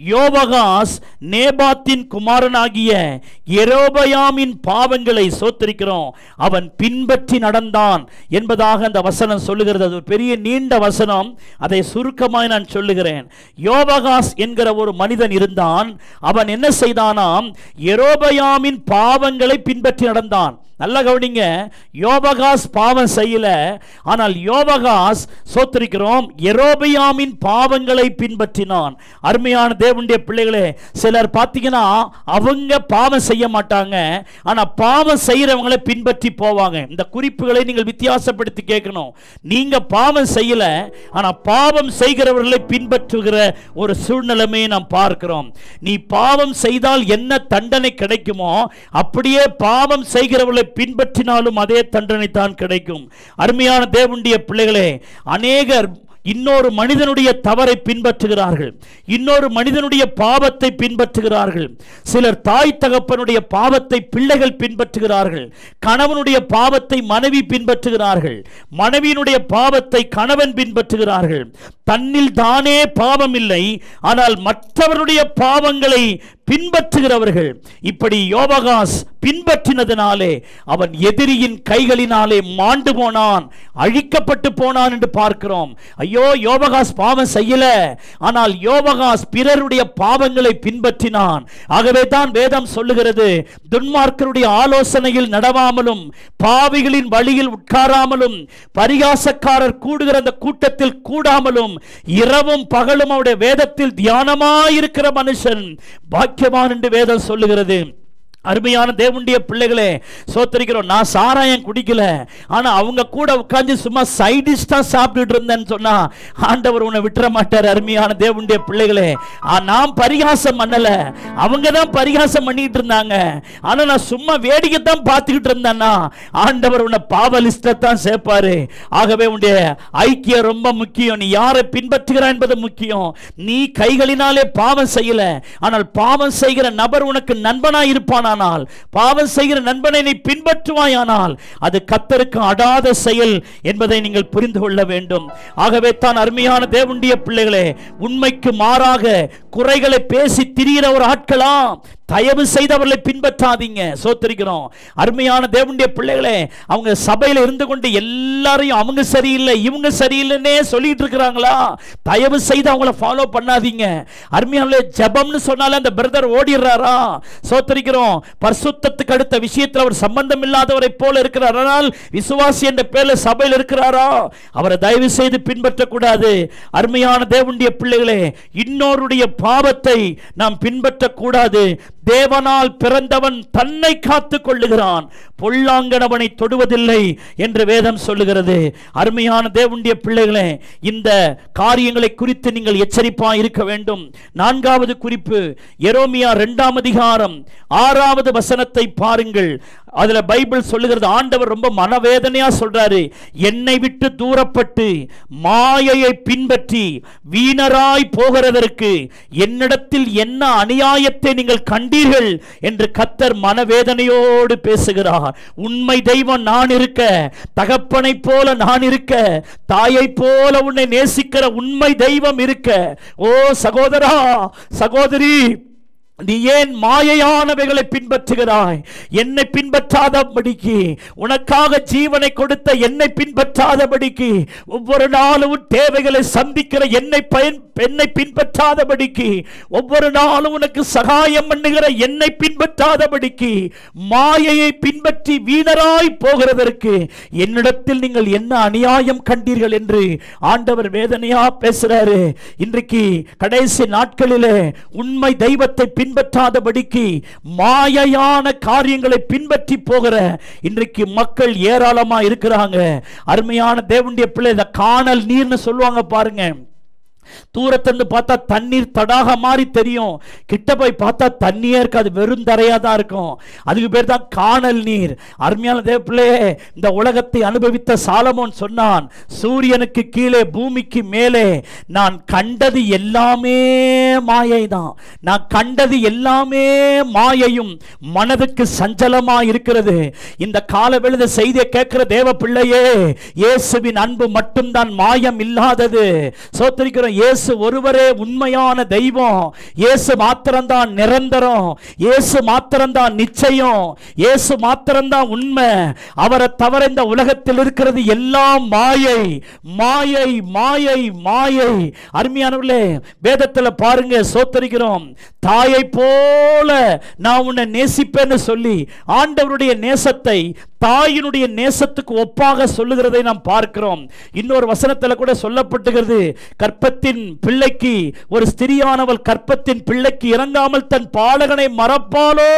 யோபகாஸ் நேபாத்தின் குமாரனாகிய எரோபயாமின் பாவங்களை சோத்தரிக்கிறோம் அவன் பின்பற்றி நடந்தான் என்பதாக அந்த வசனம் சொல்லுகிறது அது ஒரு பெரிய நீண்ட வசனம் அதை சுருக்கமாய் நான் சொல்லுகிறேன் யோபகாஸ் என்கிற ஒரு மனிதன் இருந்தான் அவன் என்ன செய்தானாம் எரோபயாமின் பாவங்களை பின்பற்றி நடந்தான் நல்லா கவனிங்க யோபகாஸ் பாவம் செய்யல ஆனால் யோபகாஸ் சோத்திருக்கிறோம் எரோபியாமின் பாவங்களை பின்பற்றினான் அருமையான தேவனுடைய பிள்ளைகளே சிலர் பார்த்தீங்கன்னா அவங்க பாவம் செய்ய மாட்டாங்க ஆனா பாவம் செய்யறவங்களை பின்பற்றி போவாங்க இந்த குறிப்புகளை நீங்கள் வித்தியாசப்படுத்தி கேட்கணும் நீங்க பாவம் செய்யல ஆனா பாவம் செய்கிறவர்களை பின்பற்றுகிற ஒரு சூழ்நிலைமையை நாம் பார்க்கிறோம் நீ பாவம் செய்தால் என்ன தண்டனை கிடைக்குமோ அப்படியே பாவம் செய்கிறவர்களை பின்பற்றினாலும் அதே தண்டனை தான் கிடைக்கும் அருமையான தேவனுடைய பிள்ளைகளே அநேகர் இன்னொரு மனிதனுடைய தவறை பின்பற்றுகிறார்கள் இன்னொரு மனிதனுடைய பாவத்தை பின்பற்றுகிறார்கள் சிலர் தாய் தகப்பனுடைய பாவத்தை பிள்ளைகள் பின்பற்றுகிறார்கள் கணவனுடைய பாவத்தை மனைவி பின்பற்றுகிறார்கள் மனைவியினுடைய பாவத்தை கணவன் பின்பற்றுகிறார்கள் தன்னில் தானே பாவம் இல்லை ஆனால் மற்றவருடைய பாவங்களை பின்பற்றுகிறவர்கள் இப்படி யோபகாஸ் பின்பற்றினதினாலே அவன் எதிரியின் கைகளினாலே மாண்டு போனான் அழிக்கப்பட்டு போனான் என்று பார்க்கிறோம் ஐயோ யோபகாஸ் பாவம் செய்யல ஆனால் யோபகாஸ் பிறருடைய பாவங்களை பின்பற்றினான் ஆகவே தான் வேதம் சொல்லுகிறது துன்மார்க்கருடைய ஆலோசனையில் நடவாமலும் பாவிகளின் வழியில் உட்காராமலும் பரிகாசக்காரர் கூடுகிற அந்த கூட்டத்தில் கூடாமலும் இரவும் பகலும் அவருடைய வேதத்தில் தியானமாயிருக்கிற மனுஷன் பாக்கியவான் என்று வேதம் சொல்லுகிறது அருமையான தேவனுடைய பிள்ளைகளே சோத்தரிக்கிறோம் நான் சாராயம் குடிக்கல ஆனா அவங்க கூட உட்கார்ந்து சும்மா சைடிஷ்டா சாப்பிட்டுட்டு இருந்தேன்னு சொன்னா ஆண்டவர் உன்னை விட்டுற மாட்டார் அருமையான தேவனுடைய பிள்ளைகளே ஆ, நான் பரிகாசம் பண்ணல அவங்க தான் பரிகாசம் பண்ணிட்டு இருந்தாங்க ஆனா நான் சும்மா வேடிக்கை தான் பார்த்துக்கிட்டு இருந்தேன்னா ஆண்டவர் உன்னை பாவ லிஸ்ட தான் சேர்ப்பாரு ஆகவே உன்னுடைய ஐக்கியம் ரொம்ப முக்கியம் நீ யாரை பின்பற்றுகிறாய் என்பது முக்கியம் நீ கைகளினாலே பாவம் செய்யல ஆனால் பாவம் செய்கிற நபர் உனக்கு நண்பனாய் இருப்பானானால் பாவம் செய்கிற நண்பனை நீ பின்பற்றுவாயானால் அது கத்தருக்கு அடாத செயல் என்பதை நீங்கள் புரிந்து கொள்ள வேண்டும் ஆகவே தான் அருமையான தேவனுடைய பிள்ளைகளே உண்மைக்கு மாறாக குறைகளை பேசி திரிகிற ஒரு ஆட்களா தயவு செய்து அவர்களை பின்பற்றாதீங்க சோத்திருக்கிறோம் அருமையான தேவனுடைய பிள்ளைகளே அவங்க சபையில இருந்து கொண்டு எல்லாரையும் அவங்க சரியில்லை இவங்க சரியில்லைன்னே சொல்லிட்டு இருக்கிறாங்களா தயவு செய்து அவங்கள ஃபாலோ பண்ணாதீங்க அருமையான ஜெபம்னு சொன்னாலே அந்த பிரதர் ஓடிடுறாரா சோத்திருக்கிறோம் பரிசுத்தத்துக்கு அடுத்த விஷயத்தில் அவர் சம்பந்தம் இல்லாதவரை போல இருக்கிறார் ஆனால் விசுவாசி என்ற பேர்ல சபையில் இருக்கிறாரா அவரை தயவு செய்து பின்பற்றக்கூடாது அருமையான தேவனுடைய பிள்ளைகளே இன்னொருடைய பாவத்தை நாம் பின்பற்றக்கூடாது தேவனால் பிறந்தவன் தன்னை காத்துக் கொள்ளுகிறான் பொல்லாங்கனவனை தொடுவதில்லை என்று வேதம் சொல்லுகிறது அருமையான தேவனுடைய பிள்ளைகளே இந்த காரியங்களை குறித்து நீங்கள் எச்சரிப்பாய் இருக்க வேண்டும் நான்காவது குறிப்பு எரோமியா இரண்டாம் அதிகாரம் ஆறாவது வசனத்தை பாருங்கள் அதுல பைபிள் சொல்லுகிறது ஆண்டவர் ரொம்ப மனவேதனையா சொல்றாரு என்னை விட்டு தூரப்பட்டு மாயையை பின்பற்றி வீணராய் போகிறதற்கு என்னிடத்தில் என்ன அநியாயத்தை நீங்கள் கண்டீர்கள் என்று கத்தர் மனவேதனையோடு பேசுகிறார் உண்மை தெய்வம் நான் இருக்க தகப்பனைப் போல நான் இருக்க தாயைப் போல உன்னை நேசிக்கிற உண்மை தெய்வம் இருக்க ஓ சகோதரா சகோதரி நீ ஏன் மாயையானவைகளை பின்பற்றுகிறாய் என்னை பின்பற்றாதபடிக்கு உனக்காக ஜீவனை கொடுத்த என்னை பின்பற்றாதபடிக்கு ஒவ்வொரு நாளும் உன் தேவைகளை சந்திக்கிற என்னை பயன் என்னை பின்பற்றாதபடிக்கு ஒவ்வொரு நாளும் உனக்கு சகாயம் பண்ணுகிற என்னை பின்பற்றாதபடிக்கு மாயையை பின்பற்றி வீணராய் போகிறதற்கு என்னிடத்தில் நீங்கள் என்ன அநியாயம் கண்டீர்கள் என்று ஆண்டவர் வேதனையா பேசுறாரு இன்றைக்கு கடைசி நாட்களிலே உண்மை தெய்வத்தை பின்பற்றாதபடிக்கு மாயையான காரியங்களை பின்பற்றி போகிற இன்றைக்கு மக்கள் ஏராளமா இருக்கிறாங்க அருமையான தேவனுடைய பிள்ளை இந்த காணல் நீர்னு சொல்லுவாங்க பாருங்க தூரத்திலிருந்து பார்த்தா தண்ணீர் தடாக மாதிரி தெரியும் கிட்ட போய் பார்த்தா தண்ணியே இருக்காது வெறும் தரையா தான் இருக்கும் அதுக்கு பேர் தான் காணல் நீர் அருமையான தேவ பிள்ளையே இந்த உலகத்தை அனுபவித்த சாலமோன் சொன்னான் சூரியனுக்கு கீழே பூமிக்கு மேலே நான் கண்டது எல்லாமே மாயை தான் நான் கண்டது எல்லாமே மாயையும் மனதுக்கு சஞ்சலமா இருக்கிறது இந்த கால விழுத செய்தியை கேட்கிற தேவ பிள்ளையே இயேசுவின் அன்பு மட்டும்தான் மாயம் இல்லாதது சோத்தரிக்கிறோம் இயேசு ஒருவரே உண்மையான தெய்வம் இயேசு மாத்திரம்தான் நிரந்தரம் இயேசு மாத்திரம்தான் நிச்சயம் இயேசு மாத்திரம்தான் உண்மை அவரை தவிர இந்த உலகத்தில் இருக்கிறது எல்லாம் மாயை மாயை மாயை மாயை அருமையானவர்களே வேதத்தில் பாருங்க சோத்தரிக்கிறோம் தாயை போல நான் உன்னை நேசிப்பேன்னு சொல்லி ஆண்டவருடைய நேசத்தை தாயினுடைய நேசத்துக்கு ஒப்பாக சொல்லுகிறதை நாம் பார்க்கிறோம் இன்னொரு வசனத்தில் கூட சொல்லப்பட்டுகிறது கற்பத்தின் பிள்ளைக்கு ஒரு ஸ்திரியானவள் கற்பத்தின் பிள்ளைக்கு இறங்காமல் தன் பாலகனை மறப்பாளோ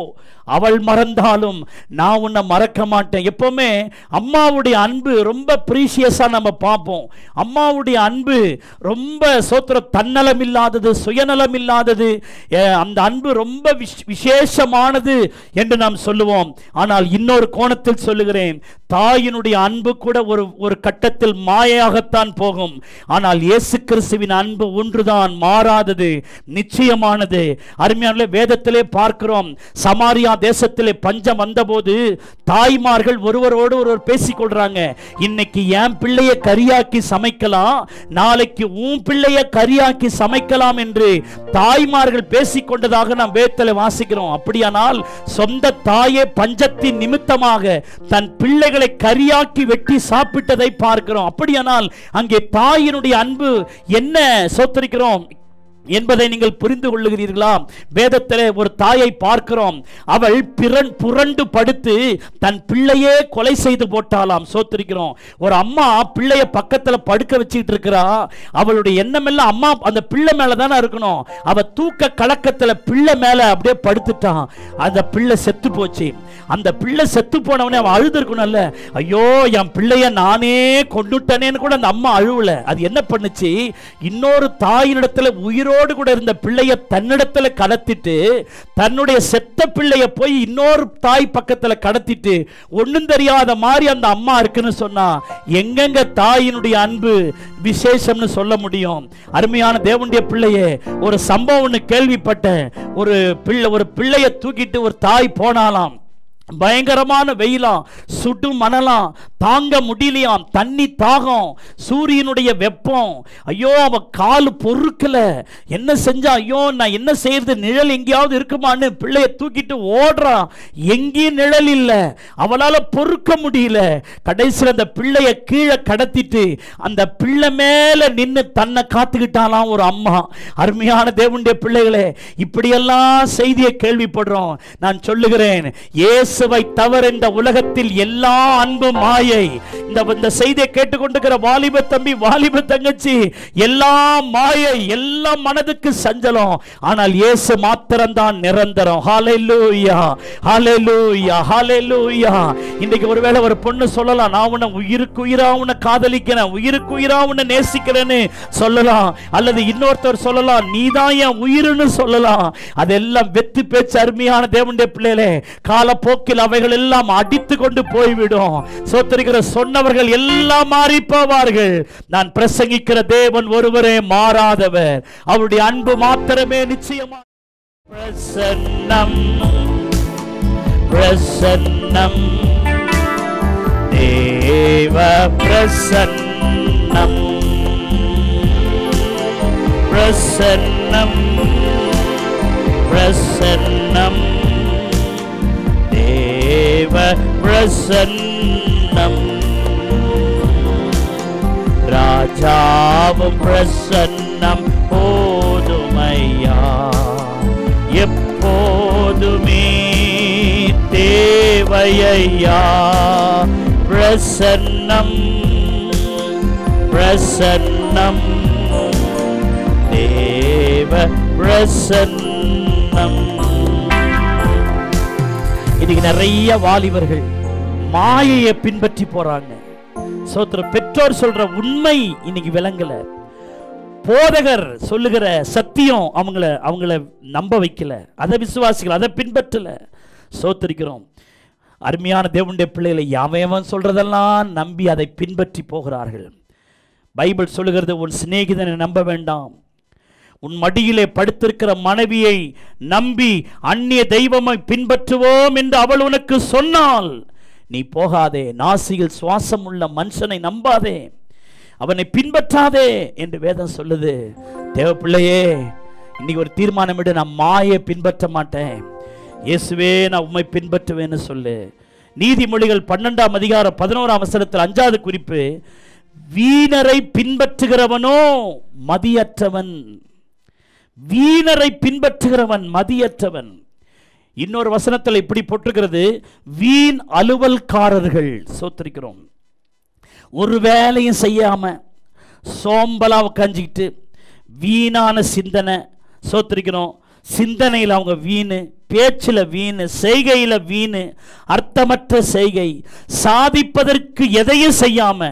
அவள் மறந்தாலும் நான் உன்னை மறக்க மாட்டேன் எப்பவுமே அம்மாவுடைய அன்பு ரொம்ப ப்ரீஷியஸா நம்ம பார்ப்போம் அம்மாவுடைய அன்பு ரொம்ப சோத்திர தன்னலம் இல்லாதது சுயநலம் இல்லாதது அஹ், அந்த அன்பு ரொம்ப விஷ்- விசேஷமானது என்று நாம் சொல்லுவோம் ஆனால் இன்னொரு கோணத்தில் சொல்லுகிறேன் தாயினுடைய அன்பு கூட ஒரு ஒரு கட்டத்தில் மாயையாகத்தான் போகும் ஆனால் இயேசு கிறிஸ்துவின் அன்பு ஒன்றுதான் மாறாதது நிச்சயமானது அருமையான வேதத்திலே பார்க்கிறோம் சமாரியா தேசத்திலே பஞ்சம் வந்தபோது தாய்மார்கள் ஒருவரோடு ஒருவர் பேசிக் கொள்றாங்க இன்னைக்கு என் பிள்ளைய கரியாக்கி சமைக்கலாம் நாளைக்கு உன் பிள்ளைய கரியாக்கி சமைக்கலாம் என்று தாய்மார்கள் பேசிக் கொண்டதாக நாம் வேதத்தில் வாசிக்கிறோம் அப்படியானால் சொந்த தாயே பஞ்சத்தின் நிமித்தமாக தன் பிள்ளைகளை கரியாக்கி வெட்டி சாப்பிட்டதை பார்க்கிறோம் அப்படியானால் அங்கே தாயினுடைய அன்பு என்ன சோத்தரிக்கிறோம் என்பதை நீங்கள் புரிந்து கொள்ளுகிறீர்களா வேதத்திலே ஒரு தாயை பார்க்கிறோம் அவள் பிறன் புரண்டு படுத்து தன் பிள்ளையே கொலை செய்து போட்டாலாம் சோத்திருக்கிறோம் ஒரு அம்மா பிள்ளைய பக்கத்துல படுக்க வச்சுக்கிட்டு இருக்கிறா அவளுடைய எண்ணம் எல்லாம் அம்மா அந்த பிள்ளை மேல தானே இருக்கணும் அவ தூக்க கலக்கத்துல பிள்ளை மேல அப்படியே படுத்துட்டான் அந்த பிள்ளை செத்து போச்சு அந்த பிள்ளை செத்து போனவனே அவன் அழுதுருக்கணும்ல ஐயோ என் பிள்ளைய நானே கொண்டுட்டனேன்னு கூட அந்த அம்மா அழுவல அது என்ன பண்ணுச்சு இன்னொரு தாயினிடத்துல உயிரோடு கூட இருந்த பிள்ளைய தன்னிடத்துல கடத்திட்டு தன்னுடைய செத்த பிள்ளைய போய் இன்னொரு தாய் பக்கத்துல கடத்திட்டு ஒண்ணும் தெரியாத மாதிரி அந்த அம்மா இருக்குன்னு சொன்னா எங்கெங்க தாயினுடைய அன்பு விசேஷம்னு சொல்ல முடியும் அருமையான தேவனுடைய பிள்ளையே ஒரு சம்பவம் ஒண்ணு கேள்விப்பட்டேன் ஒரு பிள்ளை ஒரு பிள்ளைய தூக்கிட்டு ஒரு தாய் போனாலாம் பயங்கரமான வெயிலாம் சுடு மணலாம் தாங்க முடியலையாம் தண்ணி தாகம் சூரியனுடைய வெப்பம் ஐயோ அவ கால் பொறுக்கல என்ன செஞ்சா ஐயோ நான் என்ன செய்யறது நிழல் எங்கேயாவது இருக்குமான்னு பிள்ளைய தூக்கிட்டு ஓடுறான் எங்கேயும் நிழல் இல்லை அவளால பொறுக்க முடியல கடைசியில் அந்த பிள்ளைய கீழே கடத்திட்டு அந்த பிள்ளை மேல நின்று தன்னை காத்துக்கிட்டாலாம் ஒரு அம்மா அருமையான தேவனுடைய பிள்ளைகளே இப்படியெல்லாம் செய்தியை கேள்விப்படுறோம் நான் சொல்லுகிறேன் இயேசு இயேசுவை தவிர இந்த உலகத்தில் எல்லா அன்பு மாயை இந்த இந்த செய்தியை கேட்டுக்கொண்டிருக்கிற வாலிப தம்பி வாலிப தங்கச்சி எல்லா மாயை எல்லா மனதுக்கு சஞ்சலம் ஆனால் இயேசு மாத்திரம்தான் நிரந்தரம் ஹalleluya ஹalleluya ஹalleluya இன்னைக்கு ஒருவேளை ஒரு பொண்ணு சொல்லலாம் நான் உன்னை உயிருக்கு உயிரா உன்னை காதலிக்கிறேன் உயிருக்கு உயிரா உன்னை நேசிக்கிறேன்னு சொல்லலாம் அல்லது இன்னொருத்தர் சொல்லலாம் நீதான் என் உயிருன்னு சொல்லலாம் அதெல்லாம் வெத்து பேச்சு அருமையான தேவனுடைய பிள்ளைகளே காலப்போக்கில் அவைகள் எல்லாம் அடித்து கொண்டு போய்விடும் சோத்தரிக்கிற சொன்னவர்கள் எல்லாம் மாறி போவார்கள் நான் பிரசங்கிக்கிற தேவன் ஒருவரே மாறாதவர் அவருடைய அன்பு மாத்திரமே நிச்சயமா பிரசன்னம் பிரசன்னம் தேவ பிரசன்னம் பிரசன்னம் பிரசன்னம் தேவ பிரசன்னம் ராஜாவும் பிரசன்னம் போதுமையா எப்போதுமே தேவையா பிரசன்னம் பிரசன்னம் தேவ பிரசன்னம் இன்னைக்கு நிறைய வாலிபர்கள் மாயையை பின்பற்றி போறாங்க சோத்திர பெற்றோர் சொல்ற உண்மை இன்னைக்கு விளங்கல போதகர் சொல்லுகிற சத்தியம் அவங்கள அவங்கள நம்ப வைக்கல அதை விசுவாசிக்கல அதை பின்பற்றல சோத்திருக்கிறோம் அருமையான தேவனுடைய பிள்ளைகளை யாவையவன் சொல்றதெல்லாம் நம்பி அதை பின்பற்றி போகிறார்கள் பைபிள் சொல்லுகிறது உன் சிநேகிதனை நம்ப வேண்டாம் உன் மடியிலே படுத்திருக்கிற மனைவியை நம்பி அந்நிய தெய்வமை பின்பற்றுவோம் என்று அவள் உனக்கு சொன்னால் நீ போகாதே நாசியில் சுவாசம் உள்ள மனுஷனை நம்பாதே அவனை பின்பற்றாதே என்று வேதம் சொல்லுது தேவ பிள்ளையே இன்னைக்கு ஒரு தீர்மானம் விடு நான் மாயை பின்பற்ற மாட்டேன் இயேசுவே நான் உம்மை பின்பற்றுவேன்னு சொல்லு நீதிமொழிகள் பன்னெண்டாம் அதிகாரம் பதினோராம் வசனத்தில் அஞ்சாவது குறிப்பு வீணரை பின்பற்றுகிறவனோ மதியற்றவன் வீணரை பின்பற்றுகிறவன் மதியற்றவன் இன்னொரு வசனத்தில் இப்படி போட்டிருக்கிறது வீண் அலுவல்காரர்கள் சோத்திருக்கிறோம் ஒரு வேலையும் செய்யாம சோம்பலா உட்காந்துக்கிட்டு வீணான சிந்தனை சோத்திருக்கிறோம் சிந்தனையில் அவங்க வீணு பேச்சில் வீணு செய்கையில் வீணு அர்த்தமற்ற செய்கை சாதிப்பதற்கு எதையும் செய்யாம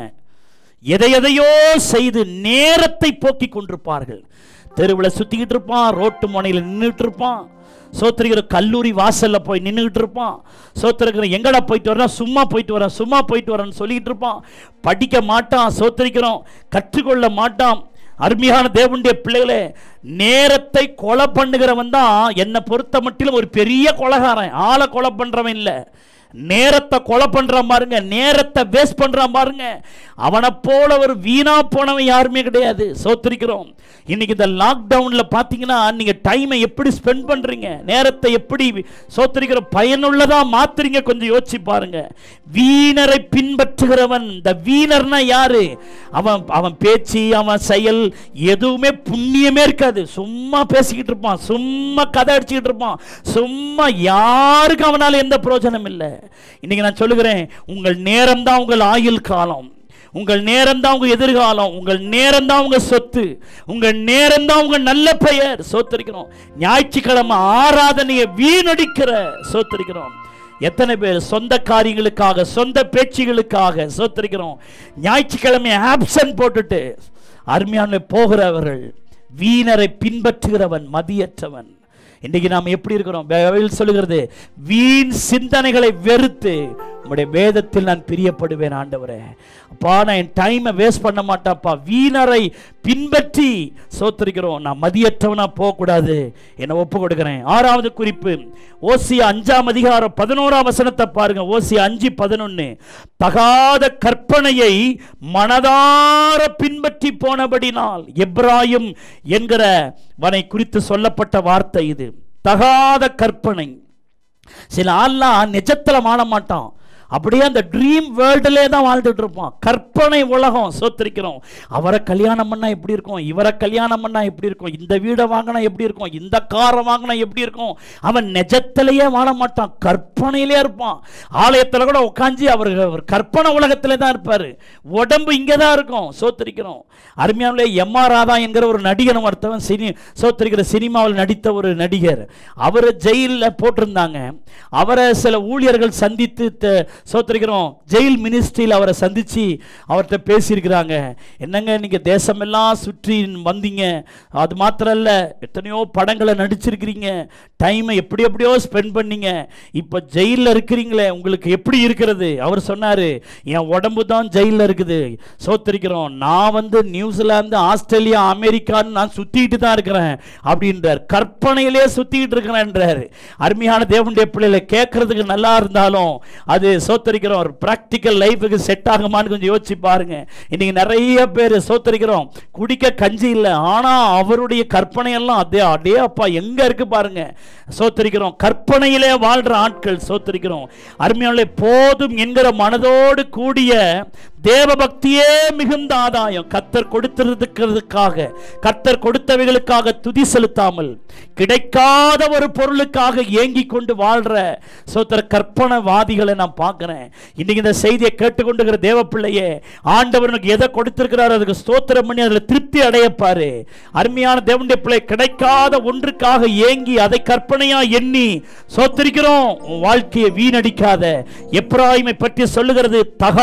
எதை எதையோ செய்து நேரத்தை போக்கி கொண்டிருப்பார்கள் தெருவில் சுத்திக்கிட்டு இருப்பான் ரோட்டு முனையில் நின்றுட்டு இருப்பான் சோத்திரிக்கிற கல்லூரி வாசல்ல போய் நின்றுக்கிட்டு இருப்பான் சோத்திருக்கிற எங்கடா போயிட்டு வரேன் சும்மா போயிட்டு வரேன் சும்மா போயிட்டு வரேன்னு சொல்லிக்கிட்டு இருப்பான் படிக்க மாட்டான் சோத்திரிக்கிறோம் கற்றுக்கொள்ள மாட்டான் அருமையான தேவனுடைய பிள்ளைகளே நேரத்தை கொலை பண்ணுகிறவன் தான் என்னை பொறுத்த மட்டிலும் ஒரு பெரிய கொலகாரன் ஆளை கொலை பண்றவன் இல்லை நேரத்தை கொலை பண்றான் பாருங்க நேரத்தை வேஸ்ட் பண்றான் பாருங்க அவனை போல ஒரு வீணா போனவன் யாருமே கிடையாது சோத்திருக்கிறோம் இன்னைக்கு இந்த லாக்டவுன்ல பாத்தீங்கன்னா நீங்க டைமை எப்படி ஸ்பெண்ட் பண்றீங்க நேரத்தை எப்படி சோத்திருக்கிற பயனுள்ளதா மாத்துறீங்க கொஞ்சம் யோசிச்சு பாருங்க வீணரை பின்பற்றுகிறவன் இந்த வீணர்னா யாரு அவன் அவன் பேச்சு அவன் செயல் எதுவுமே புண்ணியமே இருக்காது சும்மா பேசிக்கிட்டு இருப்பான் சும்மா கதை அடிச்சுக்கிட்டு இருப்பான் சும்மா யாருக்கும் அவனால எந்த பிரயோஜனம் இல்லை இன்னைக்கு நான் சொல்லுகிறேன் உங்கள் நேரம் தான் உங்கள் ஆயுள் காலம் உங்கள் நேரம் தான் உங்க எதிர்காலம் உங்கள் நேரம் தான் உங்க சொத்து உங்கள் நேரம் தான் உங்க நல்ல பெயர் சோத்தரிக்கிறோம் ஞாயிற்றுக்கிழமை ஆராதனையை வீணடிக்கிற சோத்தரிக்கிறோம் எத்தனை பேர் சொந்த காரியங்களுக்காக சொந்த பேச்சுகளுக்காக சோத்தரிக்கிறோம் ஞாயிற்றுக்கிழமை ஆப்சன்ட் போட்டுட்டு அருமையான போகிறவர்கள் வீணரை பின்பற்றுகிறவன் மதியற்றவன் இன்னைக்கு நாம் எப்படி இருக்கிறோம் பைபிள் சொல்லுகிறது வீண் சிந்தனைகளை வெறுத்து உம்முடைய வேதத்தில் நான் பிரியப்படுவேன் ஆண்டவரே அப்பா நான் என் டைமை வேஸ்ட் பண்ண மாட்டாப்பா வீணரை பின்பற்றி சோத்திருக்கிறோம் நான் மதியற்றவனா போகக்கூடாது என்னை ஒப்பு கொடுக்கிறேன் ஆறாவது குறிப்பு ஓசியா அஞ்சாம் அதிகாரம் பதினோராம் வசனத்தை பாருங்க ஓசியா அஞ்சு பதினொன்னு தகாத கற்பனையை மனதார பின்பற்றி போனபடினால் எப்ராயும் என்கிற வனை குறித்து சொல்லப்பட்ட வார்த்தை இது தகாத கற்பனை சில ஆள்லாம் நிஜத்துல மாட மாட்டான் அப்படியே அந்த ட்ரீம் வேர்ல்டுலே தான் வாழ்ந்துட்டு இருப்பான் கற்பனை உலகம் சோத்திருக்கிறோம் அவரை கல்யாணம் பண்ணா எப்படி இருக்கும் இவரை கல்யாணம் பண்ணா எப்படி இருக்கும் இந்த வீடை வாங்கினா எப்படி இருக்கும் இந்த காரை வாங்கினா எப்படி இருக்கும் அவன் நிஜத்திலேயே வாழ மாட்டான் கற்பனையிலே இருப்பான் ஆலயத்தில் கூட உட்காந்து அவர் அவர் கற்பனை உலகத்திலே தான் இருப்பார் உடம்பு இங்கே தான் இருக்கும் சோத்திருக்கிறோம் அருமையானே எம் ஆர் ராதா என்கிற ஒரு நடிகன் ஒருத்தவன் சினி சோத்திருக்கிற சினிமாவில் நடித்த ஒரு நடிகர் அவர் ஜெயிலில் போட்டிருந்தாங்க அவரை சில ஊழியர்கள் சந்தித்து த- சோத்திருக்கிறோம் ஜெயில் மினிஸ்ட்ரியில் அவரை சந்தித்து அவர்கிட்ட பேசியிருக்கிறாங்க என்னங்க நீங்கள் தேசமெல்லாம் சுற்றி வந்தீங்க அது மாத்திரம் இல்லை எத்தனையோ படங்களை நடிச்சிருக்கிறீங்க டைமை எப்படி எப்படியோ ஸ்பெண்ட் பண்ணீங்க இப்போ ஜெயிலில் இருக்கிறீங்களே உங்களுக்கு எப்படி இருக்கிறது அவர் சொன்னார் என் உடம்பு தான் ஜெயிலில் இருக்குது சோத்திருக்கிறோம் நான் வந்து நியூசிலாந்து ஆஸ்திரேலியா அமெரிக்கான்னு நான் சுற்றிட்டு தான் இருக்கிறேன் அப்படின்றார் கற்பனையிலே சுற்றிக்கிட்டு இருக்கிறேன்றார் அருமையான தேவனுடைய பிள்ளைகளை கேட்கறதுக்கு நல்லா இருந்தாலும் அது சோத்தரிக்கிறோம் ஒரு ப்ராக்டிக்கல் லைஃபுக்கு செட் ஆகுமான்னு கொஞ்சம் யோசிச்சு பாருங்க இன்னைக்கு நிறைய பேர் சோத்தரிக்கிறோம் குடிக்க கஞ்சி இல்லை ஆனால் அவருடைய கற்பனை எல்லாம் அதே அடே அப்பா எங்க இருக்கு பாருங்க சோத்தரிக்கிறோம் கற்பனையிலே வாழ்ற ஆட்கள் சோத்தரிக்கிறோம் அருமையான போதும் என்கிற மனதோடு கூடிய தேவ பக்தியே மிகுந்த ஆதாயம் கத்தர் கொடுத்திருக்கிறதுக்காக கத்தர் கொடுத்தவைகளுக்காக துதி செலுத்தாமல் கிடைக்காத ஒரு பொருளுக்காக ஏங்கி கொண்டு வாழ்ற சோத்திர கற்பனைவாதிகளை நான் பார்க்கிறேன் இன்னைக்கு இந்த செய்தியை கேட்டுக்கொண்டுகிற தேவ பிள்ளையே ஆண்டவனுக்கு எதை கொடுத்திருக்கிறார் அதுக்கு ஸ்தோத்திரம் பண்ணி அதில் திருப்தி அடையப்பாரு அருமையான தேவனுடைய பிள்ளை கிடைக்காத ஒன்றுக்காக ஏங்கி அதை கற்பனையா எண்ணி சோத்திருக்கிறோம் உன் வாழ்க்கையை வீணடிக்காத எப்ராயிமை பற்றி சொல்லுகிறது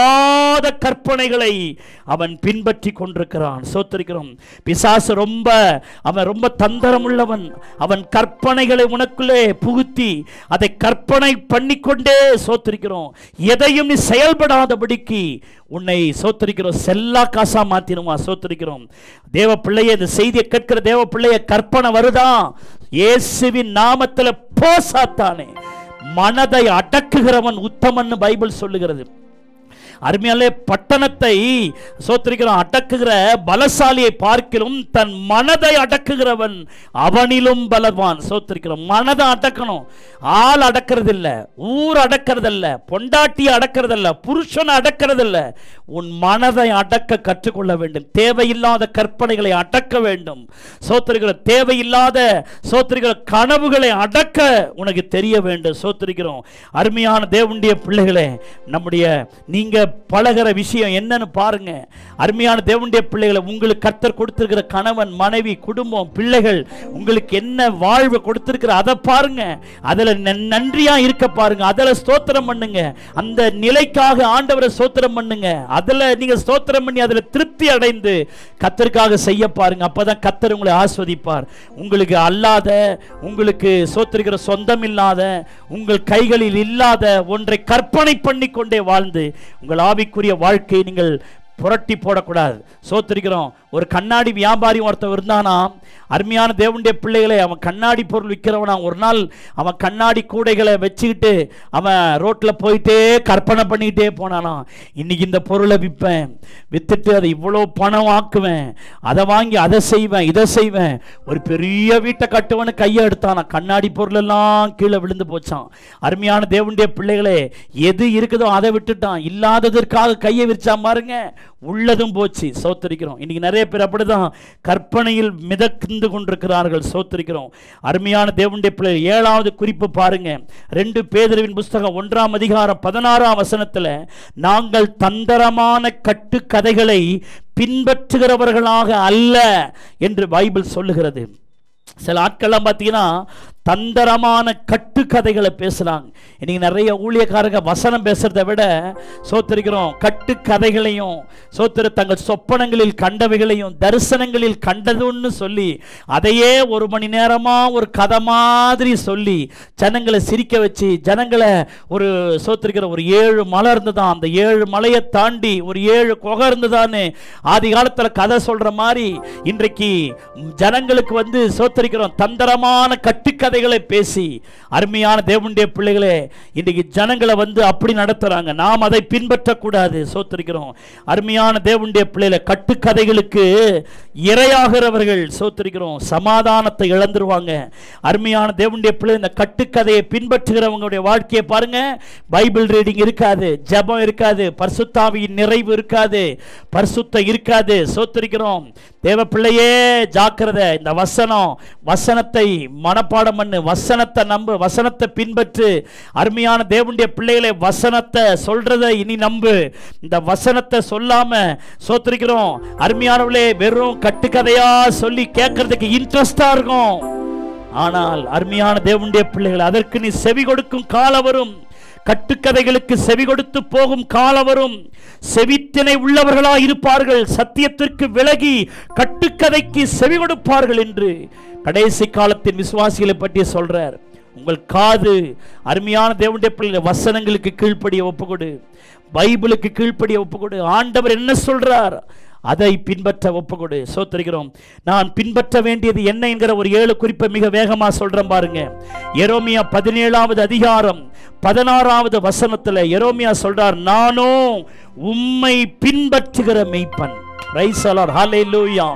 தகாத கற்பனைகளை அவன் பின்பற்றி கொண்டிருக்கிறான் சோத்திருக்கிறோம் பிசாசு ரொம்ப அவன் ரொம்ப தந்திரம் உள்ளவன் அவன் கற்பனைகளை உனக்குள்ளே புகுத்தி அதை கற்பனை பண்ணிக்கொண்டே சோத்திருக்கிறோம் எதையும் நீ செயல்படாதபடிக்கு உன்னை சோத்திருக்கிறோம் செல்லா காசா மாத்திருமா சோத்திருக்கிறோம் தேவ பிள்ளைய இந்த செய்தியை கேட்கிற தேவ பிள்ளைய கற்பனை வருதா இயேசுவின் நாமத்துல போ சாத்தானே மனதை அடக்குகிறவன் உத்தமன்னு பைபிள் சொல்லுகிறது அருமையாலே பட்டணத்தை சோத்திரிக்கிறோம் அடக்குகிற பலசாலியை பார்க்கிலும் தன் மனதை அடக்குகிறவன் அவனிலும் பலவான் சோத்திரிக்கிறோம் மனதை அடக்கணும் ஆள் அடக்கிறது இல்ல ஊர் அடக்கிறது இல்ல பொண்டாட்டி அடக்கிறது இல்ல புருஷனை அடக்கிறது இல்ல உன் மனதை அடக்க கற்றுக்கொள்ள வேண்டும் தேவையில்லாத கற்பனைகளை அடக்க வேண்டும் சோத்திரிக்கிற தேவையில்லாத சோத்திரிக்கிற கனவுகளை அடக்க உனக்கு தெரிய வேண்டும் சோத்திரிக்கிறோம் அருமையான தேவனுடைய பிள்ளைகளே நம்முடைய நீங்க பழகிற விஷயம் என்னன்னு பாருங்க அருமையான தேவனுடைய பிள்ளைகளை உங்களுக்கு கர்த்தர் கொடுத்திருக்கிற கணவன் மனைவி குடும்பம் பிள்ளைகள் உங்களுக்கு என்ன வாழ்வு கொடுத்திருக்கிற அதை பாருங்க அதுல நன்- நன்றியா இருக்க பாருங்க அதுல ஸ்தோத்திரம் பண்ணுங்க அந்த நிலைக்காக ஆண்டவரை ஸ்தோத்திரம் பண்ணுங்க அதுல நீங்க ஸ்தோத்திரம் பண்ணி அதுல திருப்தி அடைந்து கத்தருக்காக செய்ய பாருங்க அப்பதான் கத்தர் உங்களை ஆஸ்வதிப்பார் உங்களுக்கு அல்லாத உங்களுக்கு சோத்திருக்கிற சொந்தம் இல்லாத உங்கள் கைகளில் இல்லாத ஒன்றை கற்பனை பண்ணி கொண்டே வாழ்ந்து உங்கள் ஆவிக்குரிய வாழ்க்கையை நீங்கள் புரட்டி போடக்கூடாது சோத்திருக்கிறோம் ஒரு கண்ணாடி வியாபாரி ஒருத்தன் இருந்தானா அருமையான தேவனுடைய பிள்ளைகளை அவன் கண்ணாடி பொருள் விற்கிறவனா ஒரு நாள் அவன் கண்ணாடி கூடைகளை வச்சுக்கிட்டு அவன் ரோட்டில் போயிட்டே கற்பனை பண்ணிக்கிட்டே போனானா இன்னைக்கு இந்த பொருளை விற்பேன் வித்துட்டு அதை இவ்வளோ பணம் ஆக்குவேன் அதை வாங்கி அதை செய்வேன் இதை செய்வேன் ஒரு பெரிய வீட்டை கட்டுவனு கையை எடுத்தானா கண்ணாடி பொருள் எல்லாம் கீழே விழுந்து போச்சான் அருமையான தேவனுடைய பிள்ளைகளே எது இருக்குதோ அதை விட்டுட்டான் இல்லாததற்காக கையை விரிச்சான் பாருங்க உள்ளதும் போச்சு சோத்தரிக்கிறோம் இன்னைக்கு நிறைய பேர் அப்படிதான் கற்பனையில் மிதந்து கொண்டிருக்கிறார்கள் சோத்தரிக்கிறோம் அருமையான தேவனுடைய பிள்ளை ஏழாவது குறிப்பு பாருங்க ரெண்டு பேதருவின் புஸ்தகம் ஒன்றாம் அதிகாரம் பதினாறாம் வசனத்துல நாங்கள் தந்தரமான கட்டுக்கதைகளை பின்பற்றுகிறவர்களாக அல்ல என்று பைபிள் சொல்லுகிறது சில ஆட்கள்லாம் பார்த்தீங்கன்னா தந்தரமான கட்டுக்கதைகளை பேசுகிறாங்க இன்னைக்கு நிறைய ஊழியக்காரங்க வசனம் பேசுறதை விட சோத்திருக்கிறோம் கட்டுக்கதைகளையும் சோத்திர தங்கள் சொப்பனங்களில் கண்டவைகளையும் தரிசனங்களில் கண்டதுன்னு சொல்லி அதையே ஒரு மணி நேரமாக ஒரு கதை மாதிரி சொல்லி ஜனங்களை சிரிக்க வச்சு ஜனங்களை ஒரு சோத்திருக்கிற ஒரு ஏழு மலை இருந்ததான் அந்த ஏழு மலையை தாண்டி ஒரு ஏழு குகை இருந்ததான்னு ஆதி காலத்தில் கதை சொல்ற மாதிரி இன்றைக்கு ஜனங்களுக்கு வந்து சோத்தரிக்கிறோம் தந்திரமான கட்டுக்கதைகளை கட்டுக்கதைகளை பேசி அருமையான தேவனுடைய பிள்ளைகளே இன்றைக்கு ஜனங்களை வந்து அப்படி நடத்துறாங்க நாம் அதை பின்பற்றக்கூடாது சோத்திருக்கிறோம் அருமையான தேவனுடைய பிள்ளைகளை கட்டுக்கதைகளுக்கு இரையாகிறவர்கள் சோத்திருக்கிறோம் சமாதானத்தை இழந்துருவாங்க அருமையான தேவனுடைய பிள்ளை இந்த கட்டுக்கதையை பின்பற்றுகிறவங்களுடைய வாழ்க்கையை பாருங்க பைபிள் ரீடிங் இருக்காது ஜெபம் இருக்காது பரிசுத்தாவியின் நிறைவு இருக்காது பரிசுத்தம் இருக்காது சோத்திருக்கிறோம் தேவ பிள்ளையே ஜாக்கிரதை இந்த வசனம் வசனத்தை மனப்பாடம் பண்ணு வசனத்தை நம்பு வசனத்தை பின்பற்று அருமையான தேவனுடைய பிள்ளைகளை வசனத்தை சொல்றதை இனி நம்பு இந்த வசனத்தை சொல்லாம சோத்திருக்கிறோம் அருமையானவளே வெறும் கட்டுக்கதையா சொல்லி கேட்கறதுக்கு இன்ட்ரெஸ்டா இருக்கும் ஆனால் அருமையான தேவனுடைய பிள்ளைகள் அதற்கு நீ செவி கொடுக்கும் காலம் வரும் கட்டுக்கதைகளுக்கு செவி கொடுத்து போகும் காலம் வரும் செவித்தினை உள்ளவர்களா இருப்பார்கள் சத்தியத்திற்கு விலகி கட்டுக்கதைக்கு செவி கொடுப்பார்கள் என்று கடைசி காலத்தின் விசுவாசிகளை பற்றி சொல்றார் உங்கள் காது அருமையான தேவனுடைய பிள்ளை வசனங்களுக்கு கீழ்ப்படிய ஒப்புக்கொடு பைபிளுக்கு கீழ்ப்படிய ஒப்புக்கொடு ஆண்டவர் என்ன சொல்றார் அதை பின்பற்ற ஒப்புக்கொடு சோத்தரிக்கிறோம் நான் பின்பற்ற வேண்டியது என்ன என்கிற ஒரு ஏழு குறிப்பை மிக வேகமா சொல்றேன் பாருங்க எரோமியா பதினேழாவது அதிகாரம் பதினாறாவது வசனத்துல எரோமியா சொல்றார் நானும் உம்மை பின்பற்றுகிற மெய்ப்பன் பிரைஸ் அலார் ஹalleluya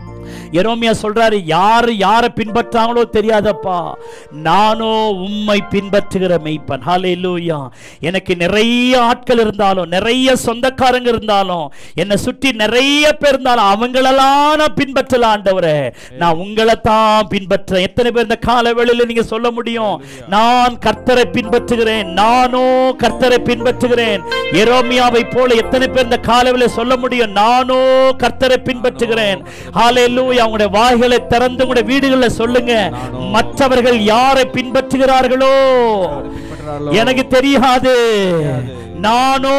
எரோமியா சொல்றாரு யாரு யாரை பின்பற்றாங்களோ தெரியாதப்பா நானோ உம்மை பின்பற்றுகிற மெய்ப்பன் ஹalleluya எனக்கு நிறைய ஆட்கள் இருந்தாலும் நிறைய சொந்தக்காரங்க இருந்தாலும் என்னை சுற்றி நிறைய பேர் இருந்தாலும் அவங்களெல்லாம் நான் பின்பற்றல ஆண்டவரே நான் உங்களை தான் பின்பற்றேன் எத்தனை பேர் இந்த கால வேளையில நீங்க சொல்ல முடியும் நான் கர்த்தரை பின்பற்றுகிறேன் நானோ கர்த்தரை பின்பற்றுகிறேன் எரோமியாவை போல எத்தனை பேர் இந்த காலவில சொல்ல முடியும் நானோ கர்த்தரை பின்பற்றுகிறேன் ஹalleluya உங்களுடைய வாய்களை திறந்து உங்களுடைய வீடுகளில் சொல்லுங்க மற்றவர்கள் யாரை பின்பற்றுகிறார்களோ எனக்கு தெரியாது நானோ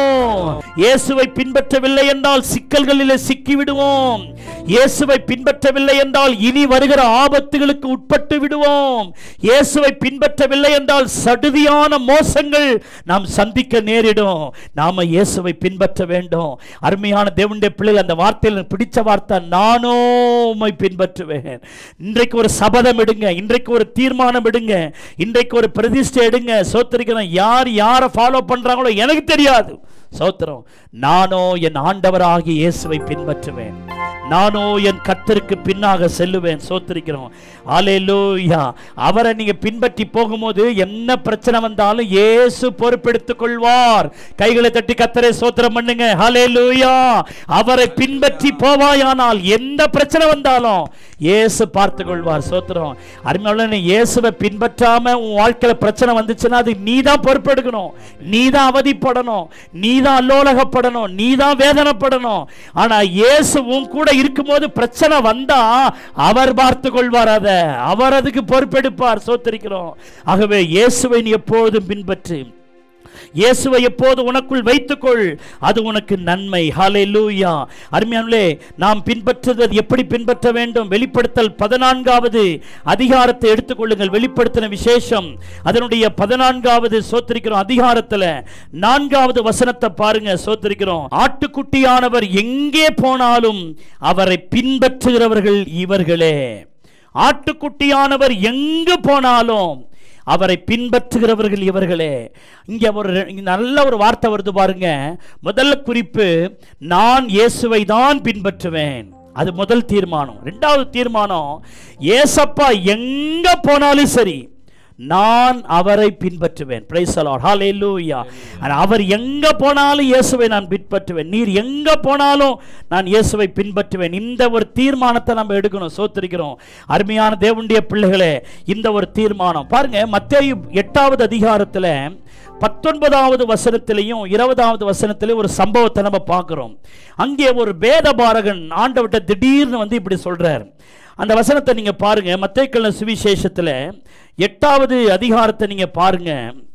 இயேசுவை பின்பற்றவில்லை என்றால் சிக்கல்களிலே சிக்கி விடுவோம் இயேசுவை பின்பற்றவில்லை என்றால் இனி வருகிற ஆபத்துகளுக்கு உட்பட்டு விடுவோம் இயேசுவை பின்பற்றவில்லை என்றால் சடுதியான மோசங்கள் நாம் சந்திக்க நேரிடும் நாம இயேசுவை பின்பற்ற வேண்டும் அருமையான தேவனுடைய பிள்ளைகள் அந்த வார்த்தையில் எனக்கு பிடிச்ச வார்த்தை நானோ உம்மை பின்பற்றுவேன் இன்றைக்கு ஒரு சபதம் எடுங்க இன்றைக்கு ஒரு தீர்மானம் எடுங்க இன்றைக்கு ஒரு பிரதிஷ்டை எடுங்க சோத்திரிக்கிறேன் யார் யாரை ஃபாலோ பண்றாங்களோ எனக்கு தெரியாது சோத்திரம் நானோ என் ஆண்டவராகிய இயேசுவை பின்பற்றுவேன் நானோ என் கர்த்தருக்கு பின்னாக செல்லுவேன் சோத்திரிக்கிறோம் ஆலேலூயா அவரை நீங்க பின்பற்றி போகும்போது என்ன பிரச்சனை வந்தாலும் இயேசு பொறுப்பெடுத்துக் கொள்வார் கைகளை தட்டி கத்தரை சோத்திரம் பண்ணுங்க ஹalleluya அவரை பின்பற்றி போவாயானால் எந்த பிரச்சனை வந்தாலும் இயேசு பார்த்து கொள்வார் சோத்திரம் அருமையான இயேசுவை பின்பற்றாம உன் வாழ்க்கையில பிரச்சனை வந்துச்சுன்னா அது நீ தான் பொறுப்பெடுக்கணும் நீ தான் அவதிப்படணும் நீ தான் அல்லோலகப்படணும் நீ தான் வேதனைப்படணும் ஆனா இயேசு உன் கூட இருக்கும்போது பிரச்சனை வந்தா அவர் பார்த்து கொள்வார் அதை அவர் அதுக்கு பொறுப்பெடுப்பார் சோத்திருக்கிறோம் ஆகவே இயேசுவை நீ எப்போதும் பின்பற்று இயேசுவை எப்போது உனக்குள் வைத்துக்கொள் அது உனக்கு நன்மை ஹalleluya அருமையானே நாம் பின்பற்றுவது எப்படி பின்பற்ற வேண்டும் வெளிப்படுத்தல் பதினான்காவது அதிகாரத்தை எடுத்துக்கொள்ளுங்கள் வெளிப்படுத்தின விசேஷம் அதனுடைய பதினான்காவது சோத்திருக்கிறோம் அதிகாரத்துல நான்காவது வசனத்தை பாருங்க சோத்திருக்கிறோம் ஆட்டுக்குட்டியானவர் எங்கே போனாலும் அவரை பின்பற்றுகிறவர்கள் இவர்களே ஆட்டுக்குட்டியானவர் எங்கு போனாலும் அவரை பின்பற்றுகிறவர்கள் இவர்களே இங்கே ஒரு இங்க நல்ல ஒரு வார்த்தை வருது பாருங்க முதல் குறிப்பு நான் இயேசுவை தான் பின்பற்றுவேன் அது முதல் தீர்மானம் ரெண்டாவது தீர்மானம் ஏசப்பா எங்க போனாலும் சரி நான் அவரை பின்பற்றுவேன் பிரைஸ் ஹalleluya அவர் எங்க போனாலும் இயேசுவை நான் பின்பற்றுவேன் நீர் எங்க போனாலும் நான் இயேசுவை பின்பற்றுவேன் இந்த ஒரு தீர்மானத்தை நம்ம எடுக்கணும் சோத்திருக்கிறோம் அருமையான தேவனுடைய பிள்ளைகளே இந்த ஒரு தீர்மானம் பாருங்க மத்தேயு எட்டாவது அதிகாரத்தில் பத்தொன்பதாவது வசனத்திலையும் இருபதாவது வசனத்திலையும் ஒரு சம்பவத்தை நம்ம பார்க்கிறோம் அங்கே ஒரு வேதபாரகன் ஆண்டவர்கிட்ட திடீர்னு வந்து இப்படி சொல்றார் அந்த வசனத்தை நீங்க பாருங்க மத்தேக்கல்ல சுவிசேஷத்துல எட்டாவது அதிகாரத்தை நீங்க பாருங்க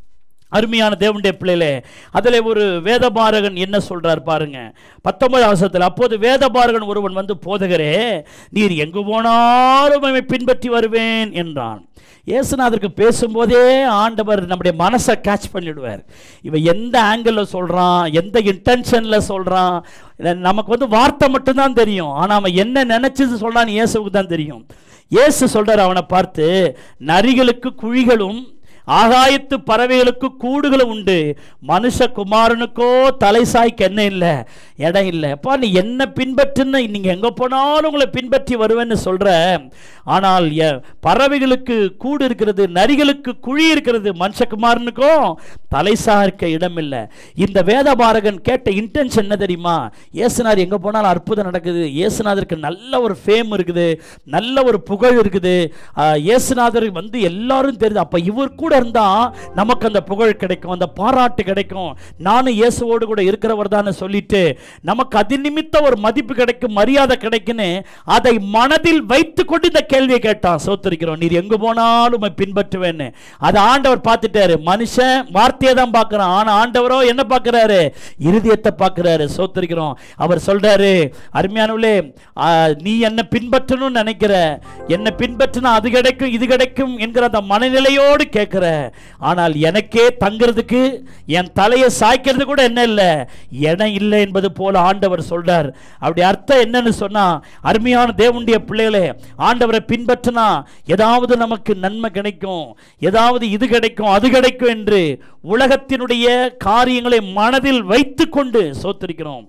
அருமையான தேவனுடைய பிள்ளைகளே அதில் ஒரு வேதபாரகன் என்ன சொல்றார் பாருங்க பத்தொன்பது அவசரத்தில் அப்போது வேதபாரகன் ஒருவன் வந்து போதகரே நீர் எங்கு போனாலும் உம்மை பின்பற்றி வருவேன் என்றான் இயேசுநாதருக்கு பேசும்போதே ஆண்டவர் நம்முடைய மனசை கேட்ச் பண்ணிடுவார் இவன் எந்த ஆங்கிளில் சொல்கிறான் எந்த இன்டென்ஷனில் சொல்கிறான் நமக்கு வந்து வார்த்தை மட்டும்தான் தெரியும் ஆனால் அவன் என்ன நினச்சிது சொல்கிறான்னு இயேசுவுக்கு தான் தெரியும் இயேசு சொல்கிறார் அவனை பார்த்து நரிகளுக்கு குழிகளும் ஆகாயத்து பறவைகளுக்கு கூடுகளும் உண்டு மனுஷகுமாரனுக்கோ தலை சாய்க்க என்ன இல்லை இடம் இல்லை அப்பா நீ என்ன பின்பற்றுன்னு நீங்கள் எங்கே போனாலும் உங்களை பின்பற்றி வருவேன்னு சொல்கிற ஆனால் எ- பறவைகளுக்கு கூடு இருக்கிறது நரிகளுக்கு குழி இருக்கிறது மனுஷகுமாரனுக்கும் தலை சாய்க்க இடம் இல்லை இந்த வேதபாரகன் கேட்ட இன்டென்ஷன் என்ன தெரியுமா இயேசுநாதர் எங்கே போனாலும் அற்புதம் நடக்குது இயேசுநாதருக்கு நல்ல ஒரு ஃபேம் இருக்குது நல்ல ஒரு புகழ் இருக்குது ஆஹ், இயேசுநாதர் வந்து எல்லாரும் தெரியுது அப்போ இவர் கூட இருந்தால் நமக்கு அந்த புகழ் கிடைக்கும் அந்த பாராட்டு கிடைக்கும் நானும் இயேசுவோடு கூட இருக்கிறவர் தானே சொல்லிட்டு நமக்கு அது நிமித்த ஒரு மதிப்பு கிடைக்கும் மரியாதை கிடைக்குன்னு அதை மனதில் வைத்துக்கொண்டு இந்த கேள்வியை கேட்டான் சோத்திருக்கிறோம் நீர் எங்கு போனாலும் உம்மை பின்பற்றுவேன்னு அதை ஆண்டவர் பார்த்துட்டாரு மனுஷன் வார்த்தையை தான் பார்க்குறான் ஆனால் ஆண்டவரோ என்ன பார்க்குறாரு இருதயத்தை பார்க்குறாரு சோத்திருக்கிறோம் அவர் சொல்றாரு அருமையானவளே ஆ, நீ என்னை பின்பற்றணும்னு நினைக்கிற என்னை பின்பற்றினா அது கிடைக்கும் இது கிடைக்கும் என்கிற அந்த மனநிலையோடு கேட்கிற ஆனால் எனக்கே தங்குறதுக்கு என் தலையை சாய்க்கிறது கூட என்ன இல்லை இடம் இல்லை என்பது போல ஆண்டவர் சொல்றார் அப்படி அர்த்தம் என்னன்னு சொன்னா அருமையான தேவனுடைய பிள்ளைகளே ஆண்டவரை பின்பற்றினா ஏதாவது நமக்கு நன்மை கிடைக்கும் ஏதாவது இது கிடைக்கும் அது கிடைக்கும் என்று உலகத்தினுடைய காரியங்களை மனதில் வைத்துக்கொண்டு சோத்திருக்கிறோம்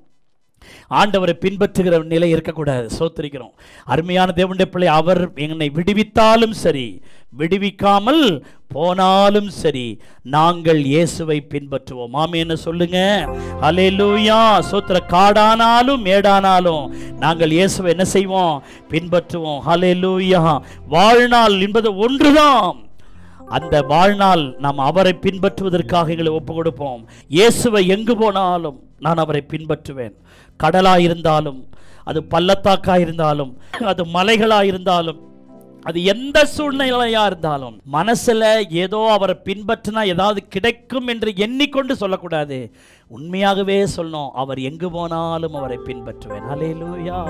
ஆண்டவரை பின்பற்றுகிற நிலை இருக்கக்கூடாது சோத்திரிக்கிறோம் அருமையான தேவனுடைய பிள்ளை அவர் என்னை விடுவித்தாலும் சரி விடுவிக்காமல் போனாலும் சரி நாங்கள் இயேசுவை பின்பற்றுவோம் ஆமென்னு சொல்லுங்க அலேலூயா சோத்திர காடானாலும் மேடானாலும் நாங்கள் இயேசுவை என்ன செய்வோம் பின்பற்றுவோம் ஹalleluya வாழ்நாள் என்பது ஒன்றுதான் அந்த வாழ்நாள் நாம் அவரை பின்பற்றுவதற்காக எங்களை ஒப்பு கொடுப்போம் இயேசுவை எங்கு போனாலும் நான் அவரை பின்பற்றுவேன் கடலாக இருந்தாலும் அது பள்ளத்தாக்காக இருந்தாலும் அது மலைகளாக இருந்தாலும் அது எந்த சூழ்நிலையா இருந்தாலும் மனசுல ஏதோ அவரை பின்பற்றினா ஏதாவது கிடைக்கும் என்று எண்ணிக்கொண்டு சொல்லக்கூடாது உண்மையாகவே சொல்லணும் அவர் எங்கு போனாலும் அவரை பின்பற்றுவேன் ஹalleluya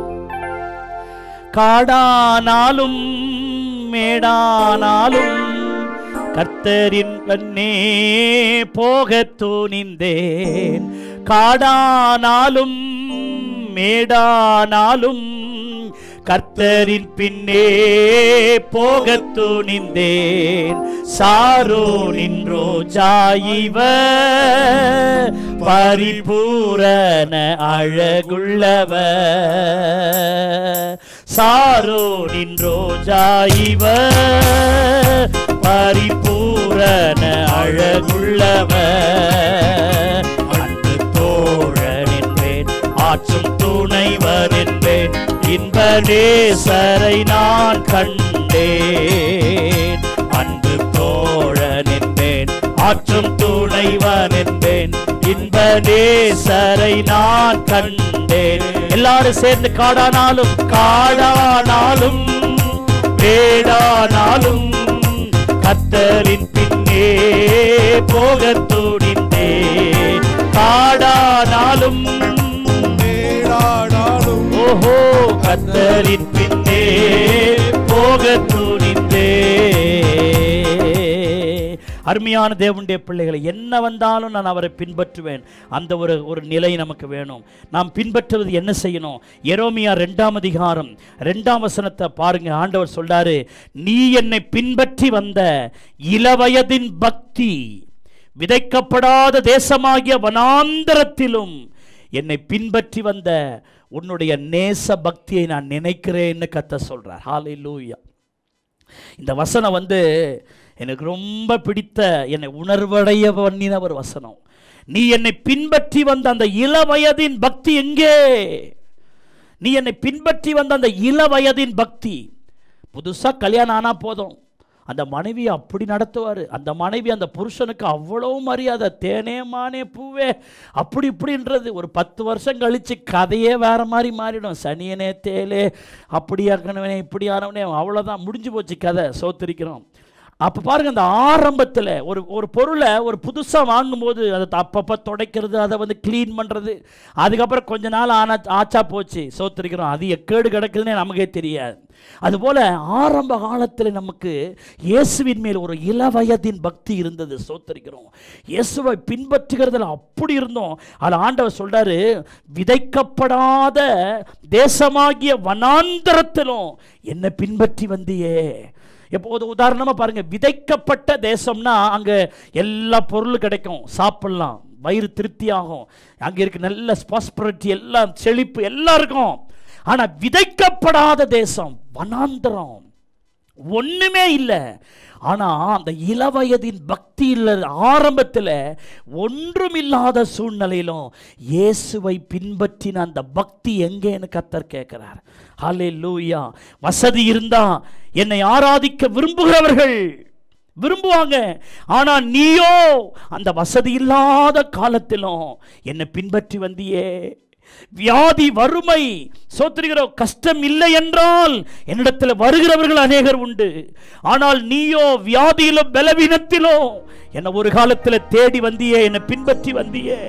காடானாலும் மேடானாலும் கர்த்தரின் கண்ணே போகத் துணிந்தேன் காடானாலும் மேடானாலும் கர்த்தரின் பின்னே போகத் துணிந்தேன் சாரோ நின்றோ ஜாயிவ பரிபூரண அழகுள்ளவ சாரோ நின்றோ ஜாயிவ பரிபூரண அழகுள்ளவ அன்பு தோழன் என்பேன் ஆற்றும் துணைவர் என்பேன் இன்ப நேசரை நான் கண்டேன் அன்பு தோழன் என்பேன் ஆற்றும் துணைவன் என்பேன் இன்ப நேசரை நான் கண்டேன் எல்லாரும் சேர்ந்து காடானாலும் காடானாலும் வேடானாலும் கத்தரின் பின்னே போகத் துணிந்தேன் காடானாலும் மேலானாலும் ஓஹோ கத்தரின் பின்னே போகத் துணிந்தே அருமையான தேவனுடைய பிள்ளைகளை என்ன வந்தாலும் நான் அவரை பின்பற்றுவேன் அந்த ஒரு ஒரு நிலை நமக்கு வேணும் நாம் பின்பற்றுவது என்ன செய்யணும் எரோமியா ரெண்டாம் அதிகாரம் ரெண்டாம் வசனத்தை பாருங்க ஆண்டவர் சொல்றாரு நீ என்னை பின்பற்றி வந்த இளவயதின் பக்தி விதைக்கப்படாத தேசமாகிய வனாந்தரத்திலும் என்னை பின்பற்றி வந்த உன்னுடைய நேச பக்தியை நான் நினைக்கிறேன்னு கத்த சொல்றார் ஹalleluya இந்த வசனம் வந்து எனக்கு ரொம்ப பிடித்த என்னை உணர்வடைய பண்ணின ஒரு வசனம் நீ என்னை பின்பற்றி வந்த அந்த இளவயதின் பக்தி எங்கே நீ என்னை பின்பற்றி வந்த அந்த இளவயதின் பக்தி புதுசாக கல்யாணம் ஆனால் போதும் அந்த மனைவியை அப்படி நடத்துவார் அந்த மனைவி அந்த புருஷனுக்கு அவ்வளோ மரியாதை தேனே மானே பூவே அப்படி இப்படின்றது ஒரு பத்து வருஷம் கழித்து கதையே வேற மாதிரி மாறிடும் சனியனே தேலே அப்படி ஆக்கணவனே இப்படி ஆனவனே அவ்வளோதான் முடிஞ்சு போச்சு கதை சோத்திருக்கிறோம் அப்போ பாருங்க அந்த ஆரம்பத்தில் ஒரு ஒரு பொருளை ஒரு புதுசாக வாங்கும்போது அதை அப்பப்போ துடைக்கிறது அதை வந்து க்ளீன் பண்ணுறது அதுக்கப்புறம் கொஞ்ச நாள் ஆனா ஆச்சா போச்சு சோத்திருக்கிறோம் அது எக்கேடு கிடக்குதுன்னே நமக்கே தெரியாது அதுபோல் ஆரம்ப காலத்தில் நமக்கு இயேசுவின் மேல் ஒரு இளவயதின் பக்தி இருந்தது சோத்தரிக்கிறோம் இயேசுவை பின்பற்றுகிறதுல அப்படி இருந்தோம் அதில் ஆண்டவர் சொல்றாரு விதைக்கப்படாத தேசமாகிய வனாந்தரத்திலும் என்னை பின்பற்றி வந்தியே எப்போது உதாரணமாக பாருங்க விதைக்கப்பட்ட தேசம்னா அங்கே எல்லா பொருளும் கிடைக்கும் சாப்பிடலாம் வயிறு திருப்தி ஆகும் அங்கே இருக்க நல்ல ஸ்பாஸ்பரிட்டி எல்லாம் செழிப்பு எல்லாம் இருக்கும் ஆனால் விதைக்கப்படாத தேசம் வனாந்தரம் ஒண்ணுமே இல்லை ஆனா அந்த இளவயதின் பக்தியில் ஆரம்பத்தில் ஒன்றுமில்லாத சூழ்நிலையிலும் இயேசுவை பின்பற்றின அந்த பக்தி எங்கேன்னு கத்தர் கேட்கிறார் ஹலே லூயா வசதி இருந்தா என்னை ஆராதிக்க விரும்புகிறவர்கள் விரும்புவாங்க ஆனா நீயோ அந்த வசதி இல்லாத காலத்திலும் என்னை பின்பற்றி வந்தியே வியாதி வறுமை சோத்திருக்கிறோம் கஷ்டம் இல்லை என்றால் என்னிடத்தில் வருகிறவர்கள் அநேகர் உண்டு ஆனால் நீயோ வியாதியிலும் பலவீனத்திலும் என்னை ஒரு காலத்தில் தேடி வந்தியே என்னை பின்பற்றி வந்தியே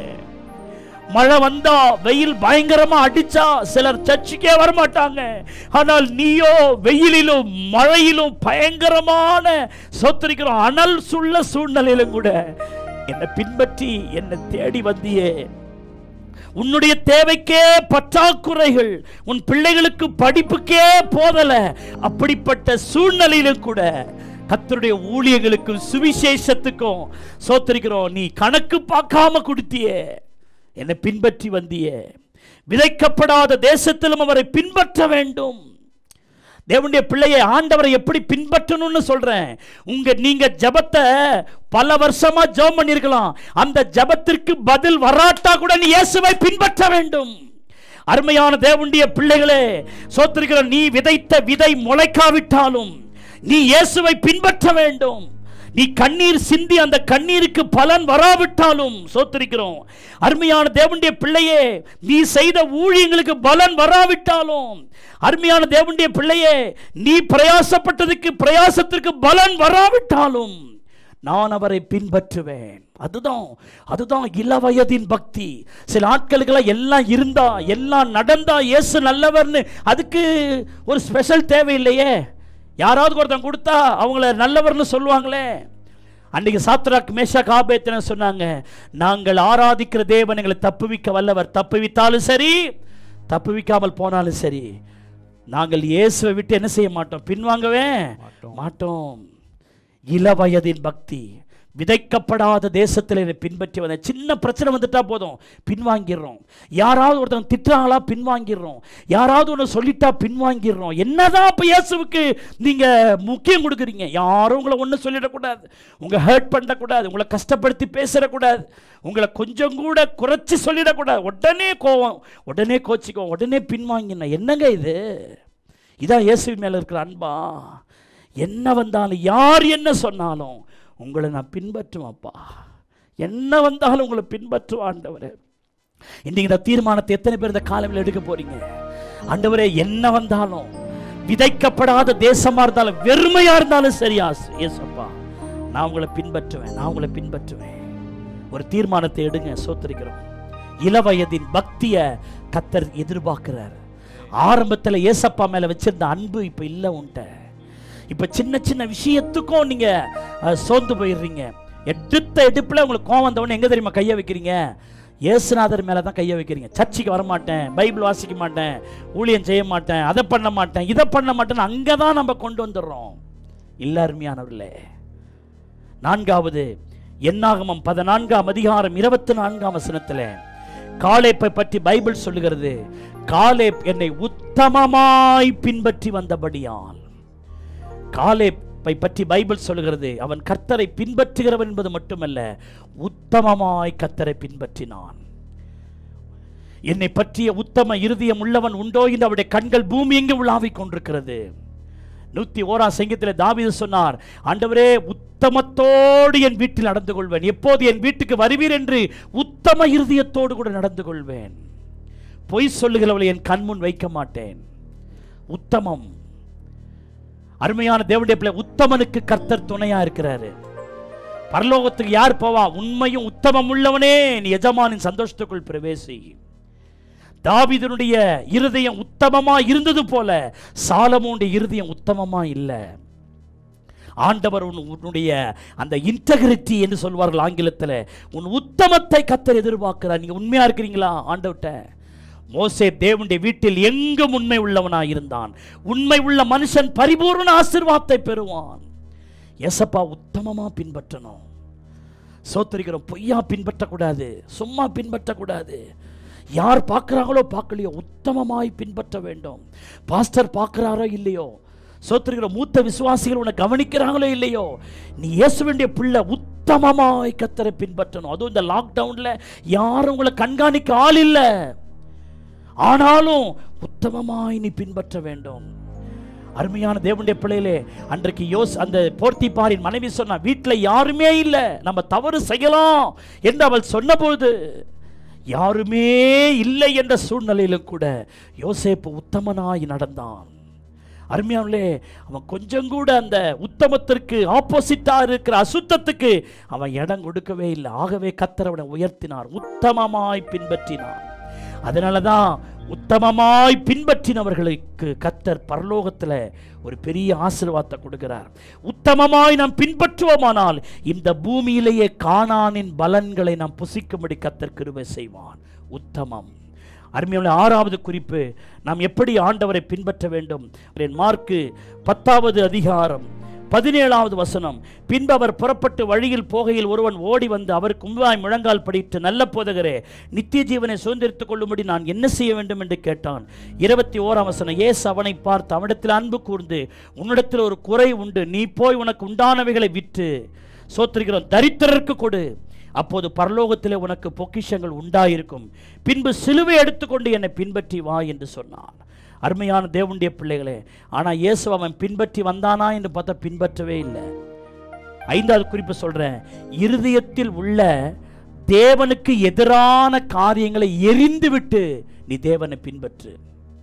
மழை வந்தா வெயில் பயங்கரமா அடிச்சா சிலர் சர்ச்சுக்கே வரமாட்டாங்க ஆனால் நீயோ வெயிலிலும் மழையிலும் பயங்கரமான சோத்திருக்கிறோம் அனல் சுள்ள சூழ்நிலையிலும் கூட என்னை பின்பற்றி என்னை தேடி வந்தியே உன்னுடைய தேவைக்கே பற்றாக்குறைகள் உன் பிள்ளைகளுக்கு படிப்புக்கே போதல அப்படிப்பட்ட சூழ்நிலையிலும் கூட கத்தருடைய ஊழியர்களுக்கும் சுவிசேஷத்துக்கும் சோத்திருக்கிறோம் நீ கணக்கு பார்க்காம கொடுத்தியே என்னை பின்பற்றி வந்தியே விதைக்கப்படாத தேசத்திலும் அவரை பின்பற்ற வேண்டும் தேவனுடைய பிள்ளையை ஆண்டவரை எப்படி பின்பற்றணும்னு சொல்றேன் உங்க நீங்க ஜபத்தை பல வருஷமா ஜெபம் பண்ணிருக்கலாம் அந்த ஜபத்திற்கு பதில் வராட்டா கூட நீ இயேசுவை பின்பற்ற வேண்டும் அருமையான தேவனுடைய பிள்ளைகளே சோத்திருக்கிற நீ விதைத்த விதை முளைக்காவிட்டாலும் நீ இயேசுவை பின்பற்ற வேண்டும் நீ கண்ணீர் சிந்தி அந்த கண்ணீருக்கு பலன் வராவிட்டாலும் சோத்திருக்கிறோம் அருமையான தேவனுடைய பிள்ளையே நீ செய்த ஊழியங்களுக்கு பலன் வராவிட்டாலும் அருமையான தேவனுடைய பிள்ளையே நீ பிரயாசப்பட்டதுக்கு பிரயாசத்திற்கு பலன் வராவிட்டாலும் நான் அவரை பின்பற்றுவேன் அதுதான் அதுதான் இளவயதின் பக்தி சில ஆட்களுக்கெல்லாம் எல்லாம் இருந்தா எல்லாம் நடந்தா இயேசு நல்லவர்னு அதுக்கு ஒரு ஸ்பெஷல் தேவையில்லையே யாராவது ஒருத்தன் கொடுத்தா அவங்கள நல்லவர்னு சொல்லுவாங்களே அன்றைக்கு சாத்ராக் மேஷா காபேத்தன சொன்னாங்க நாங்கள் ஆராதிக்கிற தேவன் எங்களை தப்புவிக்க வல்லவர் தப்புவித்தாலும் சரி தப்புவிக்காமல் போனாலும் சரி நாங்கள் இயேசுவை விட்டு என்ன செய்ய மாட்டோம் பின்வாங்கவே மாட்டோம் இளவயதின் பக்தி விதைக்கப்படாத தேசத்தில் என்னை பின்பற்றி வந்த சின்ன பிரச்சனை வந்துட்டா போதும் பின்வாங்கிடுறோம் யாராவது ஒருத்தன் திட்டுறாங்களா பின்வாங்கிடுறோம் யாராவது ஒன்று சொல்லிட்டா பின்வாங்கிடுறோம் என்னதான் இப்போ இயேசுவுக்கு நீங்கள் முக்கியம் கொடுக்குறீங்க யாரும் உங்களை ஒன்றும் சொல்லிடக்கூடாது உங்களை ஹர்ட் பண்ணக்கூடாது உங்களை கஷ்டப்படுத்தி பேசிடக்கூடாது உங்களை கொஞ்சம் கூட குறைச்சி சொல்லிடக்கூடாது உடனே கோவம் உடனே கோச்சிக்கோ உடனே பின்வாங்கின என்னங்க இது இதான் இயேசுவின் மேலே இருக்கிற அன்பா என்ன வந்தாலும் யார் என்ன சொன்னாலும் உங்களை நான் பின்பற்றுவேன்ப்பா என்ன வந்தாலும் உங்களை பின்பற்றுவேன் ஆண்டவரே இன்னைக்கு இந்த தீர்மானத்தை எத்தனை பேர் இந்த காலவில் எடுக்க போறீங்க ஆண்டவரே என்ன வந்தாலும் விதைக்கப்படாத தேசமா இருந்தாலும் வெறுமையா இருந்தாலும் சரியா ஏசப்பா நான் உங்களை பின்பற்றுவேன் நான் உங்களை பின்பற்றுவேன் ஒரு தீர்மானத்தை எடுங்க சோத்திருக்கிறோம் இளவயதின் பக்திய கத்தர் எதிர்பார்க்கிறார் ஆரம்பத்தில் ஏசப்பா மேல வச்சிருந்த அன்பு இப்ப இல்லை உன்ட்ட இப்ப சின்ன சின்ன விஷயத்துக்கும் நீங்க அஹ், சோர்ந்து போயிடுறீங்க எடுத்த எடுப்புல உங்களுக்கு கோவம் வந்தவொடனே எங்க தெரியுமா கையை வைக்கிறீங்க இயேசுநாதர் மேல தான் கையை வைக்கிறீங்க சர்ச்சுக்கு வர மாட்டேன் பைபிள் வாசிக்க மாட்டேன் ஊழியம் செய்ய மாட்டேன் அதை பண்ண மாட்டேன் இதை பண்ண மாட்டேன்னு அங்கே தான் நம்ம கொண்டு வந்துடுறோம் இல்ல அருமையானவர்களே நான்காவது என்னாகமம் பதினான்காம் அதிகாரம் இருபத்தி நான்காம் வசனத்தில் காலேப்பை பற்றி பைபிள் சொல்லுகிறது காலேப் என்னை உத்தமமாய் பின்பற்றி வந்தபடியால் காலேப்பை பற்றி பைபிள் சொல்லுகிறது அவன் கர்த்தரை பின்பற்றுகிறவன் என்பது மட்டுமல்ல உத்தமமாய் கர்த்தரை பின்பற்றினான் என்னை பற்றிய உத்தம இருதயம் உள்ளவன் உண்டோ என்று அவருடைய கண்கள் பூமி எங்கு உலாவிக் கொண்டிருக்கிறது நூத்தி ஓராம் சங்கத்தில் தாவீது சொன்னார் ஆண்டவரே உத்தமத்தோடு என் வீட்டில் நடந்து கொள்வேன் எப்போது என் வீட்டுக்கு வருவீர் என்று உத்தம இருதயத்தோடு கூட நடந்து கொள்வேன் பொய் சொல்லுகிறவளை என் கண்முன் வைக்க மாட்டேன் உத்தமம் அருமையான தேவனுடைய பிள்ளை உத்தமனுக்கு கர்த்தர் துணையா இருக்கிறாரு பரலோகத்துக்கு யார் போவா உண்மையும் உத்தமம் உள்ளவனே நீ எஜமானின் சந்தோஷத்துக்குள் பிரவேசி தாவீதுனுடைய இருதயம் உத்தமமா இருந்தது போல சாலமோனுடைய இருதயம் உத்தமமா இல்லை ஆண்டவர் உன் உன்னுடைய அந்த இன்டெகிரிட்டி என்று சொல்வார்கள் ஆங்கிலத்தில் உன் உத்தமத்தை கத்தர் எதிர்பார்க்கிறார் நீங்க உண்மையா இருக்கிறீங்களா ஆண்டவர்கிட்ட மோசே தேவனுடைய வீட்டில் எங்கும் உண்மை உள்ளவனாய் இருந்தான் உண்மை உள்ள மனுஷன் பரிபூர்ண ஆசீர்வாதத்தை பெறுவான் எசப்பா உத்தமமா பின்பற்றணும் சோத்தரிக்கிறோம் பொய்யா பின்பற்றக்கூடாது சும்மா பின்பற்றக்கூடாது யார் பார்க்குறாங்களோ பார்க்கலையோ உத்தமமாய் பின்பற்ற வேண்டும் பாஸ்டர் பார்க்குறாரோ இல்லையோ சோத்திருக்கிற மூத்த விசுவாசிகள் உன்னை கவனிக்கிறாங்களோ இல்லையோ நீ இயேசு வேண்டிய பிள்ளை உத்தமமாய் கத்தரை பின்பற்றணும் அதுவும் இந்த லாக்டவுனில் யாரும் உங்களை கண்காணிக்க ஆள் இல்லை ஆனாலும் உத்தமமாய் நீ பின்பற்ற வேண்டும் அருமையான தேவனுடைய பிள்ளைகளே அன்றைக்கு யோஸ் அந்த போர்த்திப்பாரின் மனைவி சொன்னா வீட்டில் யாருமே இல்லை நம்ம தவறு செய்யலாம் என்று அவள் சொன்னபோது யாருமே இல்லை என்ற சூழ்நிலையிலும் கூட யோசேப்பு உத்தமனாய் நடந்தான் அருமையானே அவன் கொஞ்சம் கூட அந்த உத்தமத்திற்கு ஆப்போசிட்டா இருக்கிற அசுத்தத்துக்கு அவன் இடம் கொடுக்கவே இல்லை ஆகவே கத்தர் அவனை உயர்த்தினார் உத்தமமாய் பின்பற்றினார் அதனால தான் உத்தமமாய் பின்பற்றினவர்களுக்கு கத்தர் பரலோகத்தில் ஒரு பெரிய ஆசீர்வாதத்தை கொடுக்கிறார் உத்தமமாய் நாம் பின்பற்றுவோமானால் இந்த பூமியிலேயே காணானின் பலன்களை நாம் புசிக்கும்படி கத்தர் கிருபை செய்வான் உத்தமம் அருமையான ஆறாவது குறிப்பு நாம் எப்படி ஆண்டவரை பின்பற்ற வேண்டும் மார்க்கு பத்தாவது அதிகாரம் பதினேழாவது வசனம் பின்பு அவர் புறப்பட்டு வழியில் போகையில் ஒருவன் ஓடி வந்து அவருக்கு முன்பாய் முழங்கால் படிட்டு நல்ல போதகரே நித்திய ஜீவனை சுதந்திரித்துக் கொள்ளும்படி நான் என்ன செய்ய வேண்டும் என்று கேட்டான் இருபத்தி ஓராம் வசனம் ஏசு அவனை பார்த்து அவனிடத்தில் அன்பு கூர்ந்து உன்னிடத்தில் ஒரு குறை உண்டு நீ போய் உனக்கு உண்டானவைகளை விற்று சோத்திருக்கிறோம் தரித்திரருக்கு கொடு அப்போது பரலோகத்திலே உனக்கு பொக்கிஷங்கள் உண்டாயிருக்கும் பின்பு சிலுவை எடுத்துக்கொண்டு என்னை பின்பற்றி வா என்று சொன்னான் அருமையான தேவனுடைய பிள்ளைகளே ஆனால் இயேசு அவன் பின்பற்றி வந்தானா என்று பார்த்தா பின்பற்றவே இல்லை ஐந்தாவது குறிப்பு சொல்றேன் இருதயத்தில் உள்ள தேவனுக்கு எதிரான காரியங்களை எரிந்து விட்டு நீ தேவனை பின்பற்று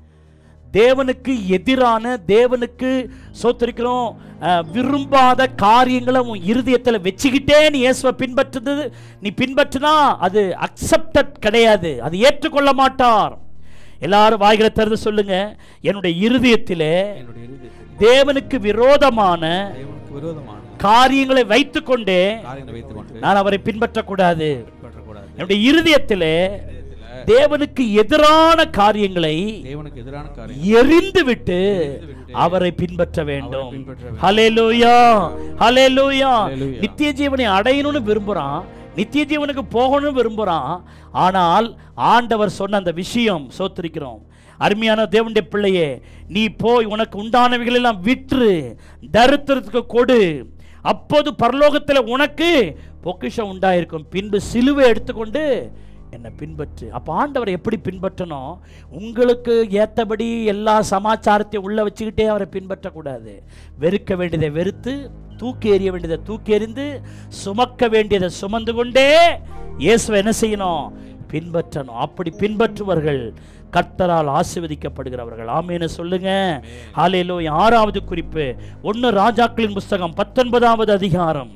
தேவனுக்கு எதிரான தேவனுக்கு சோத்திருக்கிறோம் அஹ், விரும்பாத காரியங்களை உன் இருதயத்தில் வச்சுக்கிட்டே நீ இயேசுவை பின்பற்றுறது நீ பின்பற்றினா அது அக்செப்டட் கிடையாது அது ஏற்றுக்கொள்ள மாட்டார் எல்லாரும் வாய்களை திறந்து சொல்லுங்க என்னுடைய இருதயத்திலே என்னுடைய இருதயத்தில் தேவனுக்கு விரோதமான தேவனுக்கு விரோதமான காரியங்களை வைத்துக்கொண்டே காரியங்களை வைத்துக் கொண்டு நான் அவரை பின்பற்றக்கூடாது பின்பற்றக்கூடாது என்னுடைய இருதயத்திலே இதயத்தில தேவனுக்கு எதிரான காரியங்களை தேவனுக்கு எதிரான காரியம் எரிந்து விட்டு விட்டு அவரை பின்பற்ற வேண்டும் அவரை பின்பற்ற வேண்டும். ஹalleluya ஹalleluya ஹalleluya. நித்திய ஜீவனை அடையணும்னு விரும்புறான் நித்திய ஜீவனுக்கு போகணும்னு விரும்புறான் ஆனால் ஆண்டவர் சொன்ன அந்த விஷயம் சோத்திருக்கிறோம் அருமையான தேவனுடைய பிள்ளையே நீ போய் உனக்கு உண்டானவைகள் எல்லாம் விற்று தரித்திரத்துக்கு கொடு அப்போது பரலோகத்தில் உனக்கு பொக்கிஷம் உண்டாயிருக்கும் பின்பு சிலுவை எடுத்துக்கொண்டு என்னை பின்பற்று அப்போ ஆண்டவரை எப்படி பின்பற்றணும் உங்களுக்கு ஏற்றபடி எல்லா சமாச்சாரத்தையும் உள்ள வச்சுக்கிட்டே அவரை பின்பற்றக்கூடாது வெறுக்க வேண்டியதை வெறுத்து தூக்கி எறிய வேண்டியதை தூக்கி எறிந்து சுமக்க வேண்டியதை சுமந்து கொண்டே இயேசுவை என்ன செய்யணும் பின்பற்றணும் அப்படி பின்பற்றுவர்கள் கர்த்தரால் ஆசீர்வதிக்கப்படுகிறவர்கள் ஆமேன்னு சொல்லுங்க ஹalleluya ஆறாவது குறிப்பு ஒன்று ராஜாக்களின் புஸ்தகம் பத்தொன்பதாவது அதிகாரம்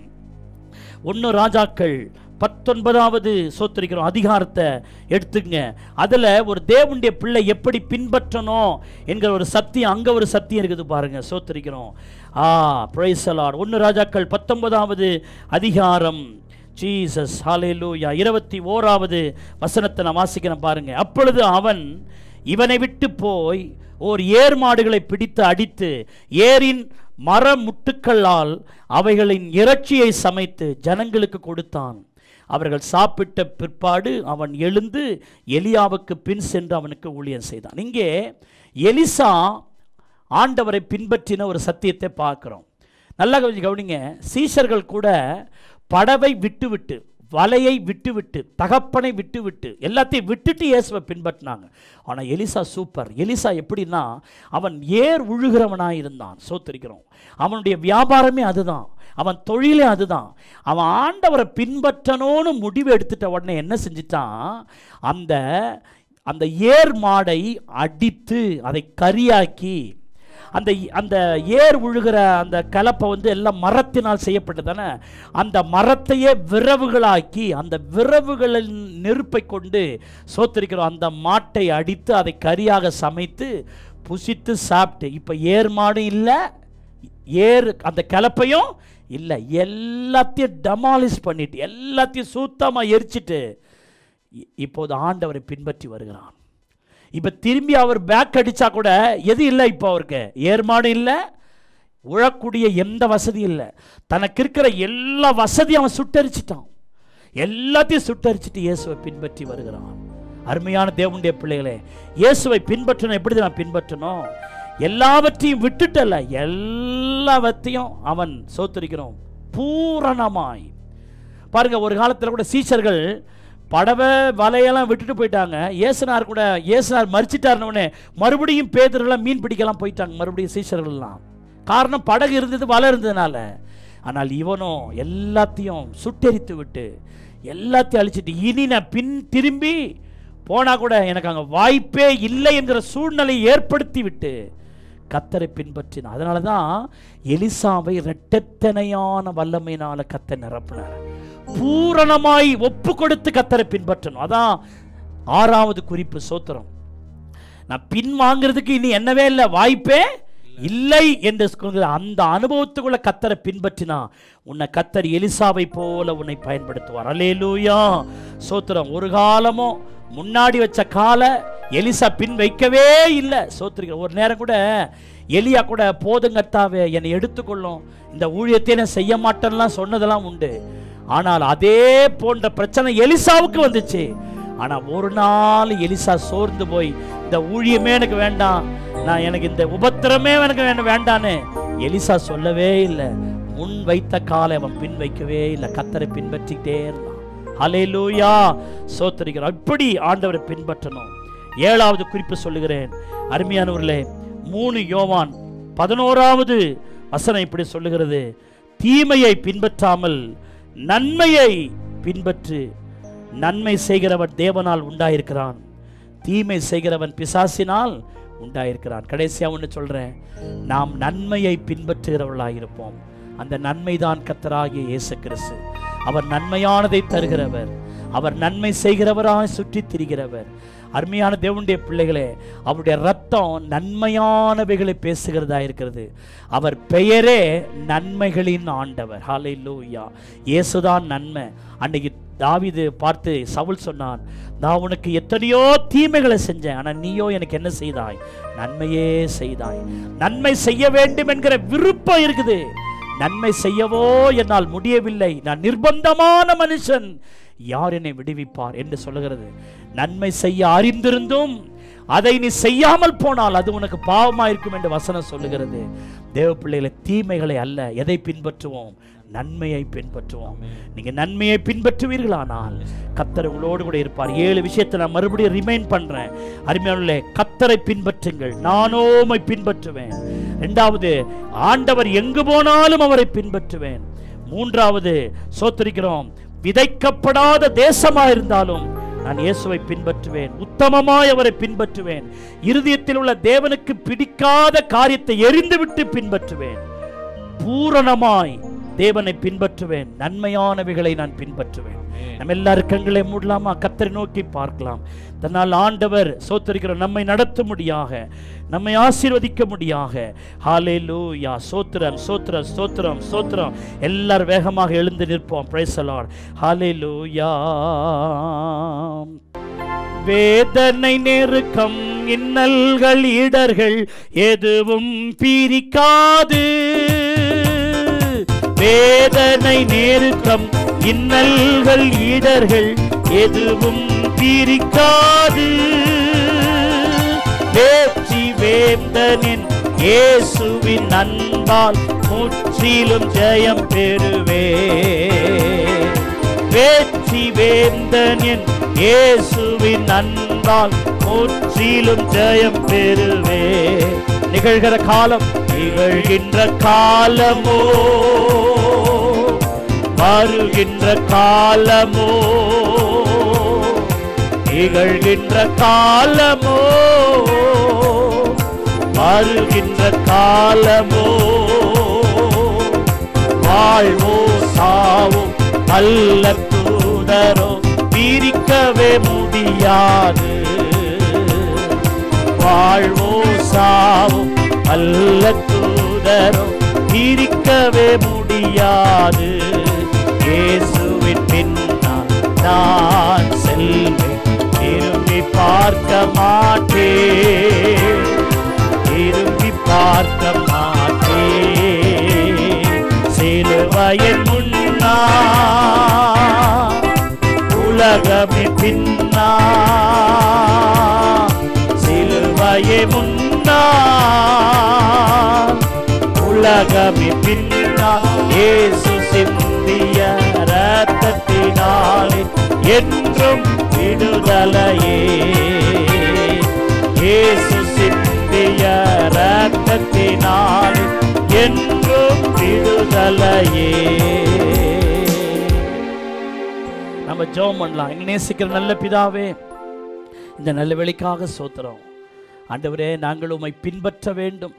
ஒன்று ராஜாக்கள் பத்தொன்பதாவது சோத்திரிக்கிறோம் அதிகாரத்தை எடுத்துங்க அதில் ஒரு தேவனுடைய பிள்ளை எப்படி பின்பற்றணும் என்கிற ஒரு சத்தியம் அங்கே ஒரு சத்தியம் இருக்குது பாருங்க சோத்திரிக்கிறோம் ஆ பிரைசலார் ஒன்று ராஜாக்கள் பத்தொன்பதாவது அதிகாரம் ஜீசஸ் ஹalleluya இருபத்தி ஓராவது வசனத்தை நான் வாசிக்கிறேன் பாருங்க அப்பொழுது அவன் இவனை விட்டு போய் ஓர் ஏர் மாடுகளை பிடித்து அடித்து ஏரின் மர முட்டுக்களால் அவைகளின் இறைச்சியை சமைத்து ஜனங்களுக்கு கொடுத்தான் அவர்கள் சாப்பிட்ட பிற்பாடு அவன் எழுந்து எலியாவுக்கு பின் சென்று அவனுக்கு ஊழியம் செய்தான் இங்கே எலிசா ஆண்டவரை பின்பற்றின ஒரு சத்தியத்தை பார்க்கிறோம் நல்லா கொஞ்சம் கவனிங்க சீஷர்கள் கூட படவை விட்டுவிட்டு வலையை விட்டுவிட்டு தகப்பனை விட்டுவிட்டு எல்லாத்தையும் விட்டுட்டு இயேசுவை பின்பற்றினாங்க ஆனால் எலிசா சூப்பர் எலிசா எப்படின்னா அவன் ஏர் உழுகிறவனாக இருந்தான் சோத்திருக்கிறோம் அவனுடைய வியாபாரமே அதுதான் அவன் தொழிலே அதுதான் அவன் ஆண்டவரை பின்பற்றணும்னு முடிவு எடுத்துட்ட உடனே என்ன செஞ்சிட்டான் அந்த அந்த ஏர் மாடை அடித்து அதை கரியாக்கி அந்த அந்த ஏர் உழுகிற அந்த கலப்பை வந்து எல்லாம் மரத்தினால் செய்யப்பட்டதானே அந்த மரத்தையே விரவுகளாக்கி அந்த விரவுகளின் நெருப்பை கொண்டு சோத்திருக்கிறோம் அந்த மாட்டை அடித்து அதை கறியாக சமைத்து புசித்து சாப்பிட்டு இப்போ ஏர் மாடும் இல்லை ஏர் அந்த கலப்பையும் இல்லை எல்லாத்தையும் டமாலிஷ் பண்ணிட்டு எல்லாத்தையும் சுத்தமாக எரிச்சிட்டு இ- இப்போது ஆண்டவரை பின்பற்றி வருகிறான் இப்போ திரும்பி அவர் பேக் அடிச்சா கூட எது இல்லை இப்போ அவருக்கு ஏர்மாடு இல்லை உழக்கூடிய எந்த வசதியும் இல்லை தனக்கு இருக்கிற எல்லா வசதியும் அவன் சுட்டரிச்சிட்டான் எல்லாத்தையும் சுட்டரிச்சிட்டு இயேசுவை பின்பற்றி வருகிறான் அருமையான தேவனுடைய பிள்ளைகளே இயேசுவை பின்பற்றணும் எப்படி நான் பின்பற்றணும் எல்லாவற்றையும் விட்டுட்டல்ல எல்லாவற்றையும் அவன் சோத்தரிக்கிறோம் பூரணமாய் பாருங்க ஒரு காலத்தில் கூட சீஷர்கள் படவை வலையெல்லாம் விட்டுட்டு போயிட்டாங்க ஏசுனார் கூட ஏசுனார் மறிச்சிட்டாருன உடனே மறுபடியும் பேதரெல்லாம் மீன் பிடிக்கலாம் போயிட்டாங்க மறுபடியும் சீஷர்கள்லாம் காரணம் படகு இருந்தது வலை இருந்ததுனால ஆனால் இவனும் எல்லாத்தையும் சுட்டெரித்து விட்டு எல்லாத்தையும் அழிச்சிட்டு இனி நான் பின் திரும்பி போனா கூட எனக்கு அங்கே வாய்ப்பே இல்லை என்கிற சூழ்நிலையை ஏற்படுத்தி விட்டு கத்தரை பின்பற்றினார் அதனால தான் எலிசாவை இரட்டத்தனையான வல்லமையினால கத்த நிரப்பினார் பூரணமாய் ஒப்பு கொடுத்து கத்தரை பின்பற்றணும் அதான் ஆறாவது குறிப்பு சோத்திரம் நான் பின் வாங்குறதுக்கு இனி என்னவே இல்லை வாய்ப்பே இல்லை என்று சொல்கிற அந்த அனுபவத்துக்குள்ள கத்தரை பின்பற்றினா உன்னை கத்தர் எலிசாவை போல உன்னை பயன்படுத்துவார் அலேலூயா சோத்திரம் ஒரு காலமும் முன்னாடி வச்ச காலை எலிசா பின் வைக்கவே இல்லை சோத்திரிக்க ஒரு நேரம் கூட எலியா கூட போதுங்கத்தாவே என்னை எடுத்துக்கொள்ளும் இந்த ஊழியத்தை நான் செய்ய மாட்டேன்லாம் சொன்னதெல்லாம் உண்டு ஆனால் அதே போன்ற பிரச்சனை எலிசாவுக்கு வந்துச்சு ஆனா ஒரு நாள் எலிசா சோர்ந்து போய் இந்த ஊழியமே எனக்கு வேண்டாம் நான் எனக்கு இந்த உபத்திரமே எனக்கு வேண்டாம் வேண்டான்னு எலிசா சொல்லவே இல்லை முன் வைத்த காலை அவன் பின் வைக்கவே இல்லை கத்தரை பின்பற்றிக்கிட்டே இருந்தான் ஹalleluya சோத்தரிக்கிறோம் இப்படி ஆண்டவரை பின்பற்றணும் ஏழாவது குறிப்பு சொல்லுகிறேன் அருமையானவர்களே மூணு யோவான் பதினோராவது வசனம் இப்படி சொல்லுகிறது தீமையை பின்பற்றாமல் நன்மையை பின்பற்று நன்மை செய்கிறவன் தேவனால் உண்டாயிருக்கிறான் தீமை செய்கிறவன் பிசாசினால் உண்டாயிருக்கிறான் கடைசியா ஒன்று சொல்றேன் நாம் நன்மையை பின்பற்றுகிறவர்களாக இருப்போம் அந்த நன்மைதான் கத்தராகிய இயேசு கிறிஸ்து அவர் நன்மையானதை தருகிறவர் அவர் நன்மை செய்கிறவராய் சுற்றித் திரிகிறவர் அருமையான தேவனுடைய பிள்ளைகளே அவருடைய ரத்தம் நன்மையானவைகளை பேசுகிறதா இருக்கிறது அவர் பெயரே நன்மைகளின் ஆண்டவர் ஹalleluya இயேசுதான் நன்மை அன்னைக்கு தாவீது பார்த்து சவுல் சொன்னான் நான் உனக்கு எத்தனையோ தீமைகளை செஞ்சேன் ஆனால் நீயோ எனக்கு என்ன செய்தாய் நன்மையே செய்தாய் நன்மை செய்ய வேண்டும் என்கிற விருப்பம் இருக்குது நன்மை செய்யவோ என்னால் முடியவில்லை நான் நிர்பந்தமான மனுஷன் யார் என்னை விடுவிப்பார் என்று சொல்லுகிறது நன்மை செய்ய அறிந்திருந்தும் அதை நீ செய்யாமல் போனால் அது உனக்கு பாவமா இருக்கும் என்று வசனம் சொல்லுகிறது தேவ பிள்ளைகளை தீமைகளை அல்ல எதை பின்பற்றுவோம் நன்மையை பின்பற்றுவோம் நீங்க நன்மையை பின்பற்றுவீர்களானால் கத்தர் உங்களோடு கூட இருப்பார் ஏழு விஷயத்தை நான் மறுபடியும் ரிமைண்ட் பண்றேன் அருமையானே கத்தரை பின்பற்றுங்கள் நானோமை பின்பற்றுவேன் இரண்டாவது ஆண்டவர் எங்கு போனாலும் அவரை பின்பற்றுவேன் மூன்றாவது சோத்தரிக்கிறோம் விதைக்கப்படாத தேசமா இருந்தாலும் நான் இயேசுவை பின்பற்றுவேன் உத்தமமாய் அவரை பின்பற்றுவேன் இருதயத்தில் உள்ள தேவனுக்கு பிடிக்காத காரியத்தை எரிந்துவிட்டு பின்பற்றுவேன் பூரணமாய் தேவனை பின்பற்றுவேன் நன்மையானவைகளை நான் பின்பற்றுவேன் நம்ம எல்லாரும் கண்களை மூடலாமா கத்தரை நோக்கி பார்க்கலாம் தன்னால் ஆண்டவர் சோத்தரிக்கிற நம்மை நடத்தும்படியாக நம்மை ஆசீர்வதிக்க முடியாக ஹாலே லூயா சோத்திரம் சோத்திரம் சோத்திரம் சோத்திரம் எல்லாரும் வேகமாக எழுந்து நிற்போம் பிரைசலார் ஹாலே லூயா வேதனை நெருக்கம் இன்னல்கள் இடர்கள் எதுவும் பிரிக்காது வேதனை நெருக்கம் இன்னல்கள் இடர்கள் எதுவும் பிரிக்காது வேற்றி வேந்தனின் இயேசுவின் அன்பால் முற்றிலும் ஜெயம் பெறுவே வேற்றி வேந்தனின் இயேசுவின் அன்பால் முற்றிலும் ஜெயம் பெறுவே நிகழ்கிற காலம் நிகழ்கின்ற காலமோ வருகின்ற காலமோ நிகழ்கின்ற காலமோ வருகின்ற காலமோ வாழ்வோ சாவோ அல்ல தூதரோ பிரிக்கவே முடியாது வாழ்வோ சாவோ அல்ல தூதரோ பிரிக்கவே முடியாது இயேசுவின் பின்னால் நான் செல்வேன் திரும்பி பார்க்க மாட்டேன் திரும்பி பார்க்க மாட்டேன் சிலுவையின் முன்னா உலகமே பின்னா சிலுவையே முன்னா உலகமே பின்னா இயேசு சிந்திய ரத்தத்தினாலே என்றும் விடுதலையே இயேசு சிந்திய ரத்தத்தினாலே என்றும் விடுதலையே நம்ம ஜெபம் பண்ணலாம் எங்க நேசிக்கிற நல்ல பிதாவே இந்த நல்ல வேலைக்காக சோத்திரம் ஆண்டவரே நாங்கள் உம்மை பின்பற்ற வேண்டும்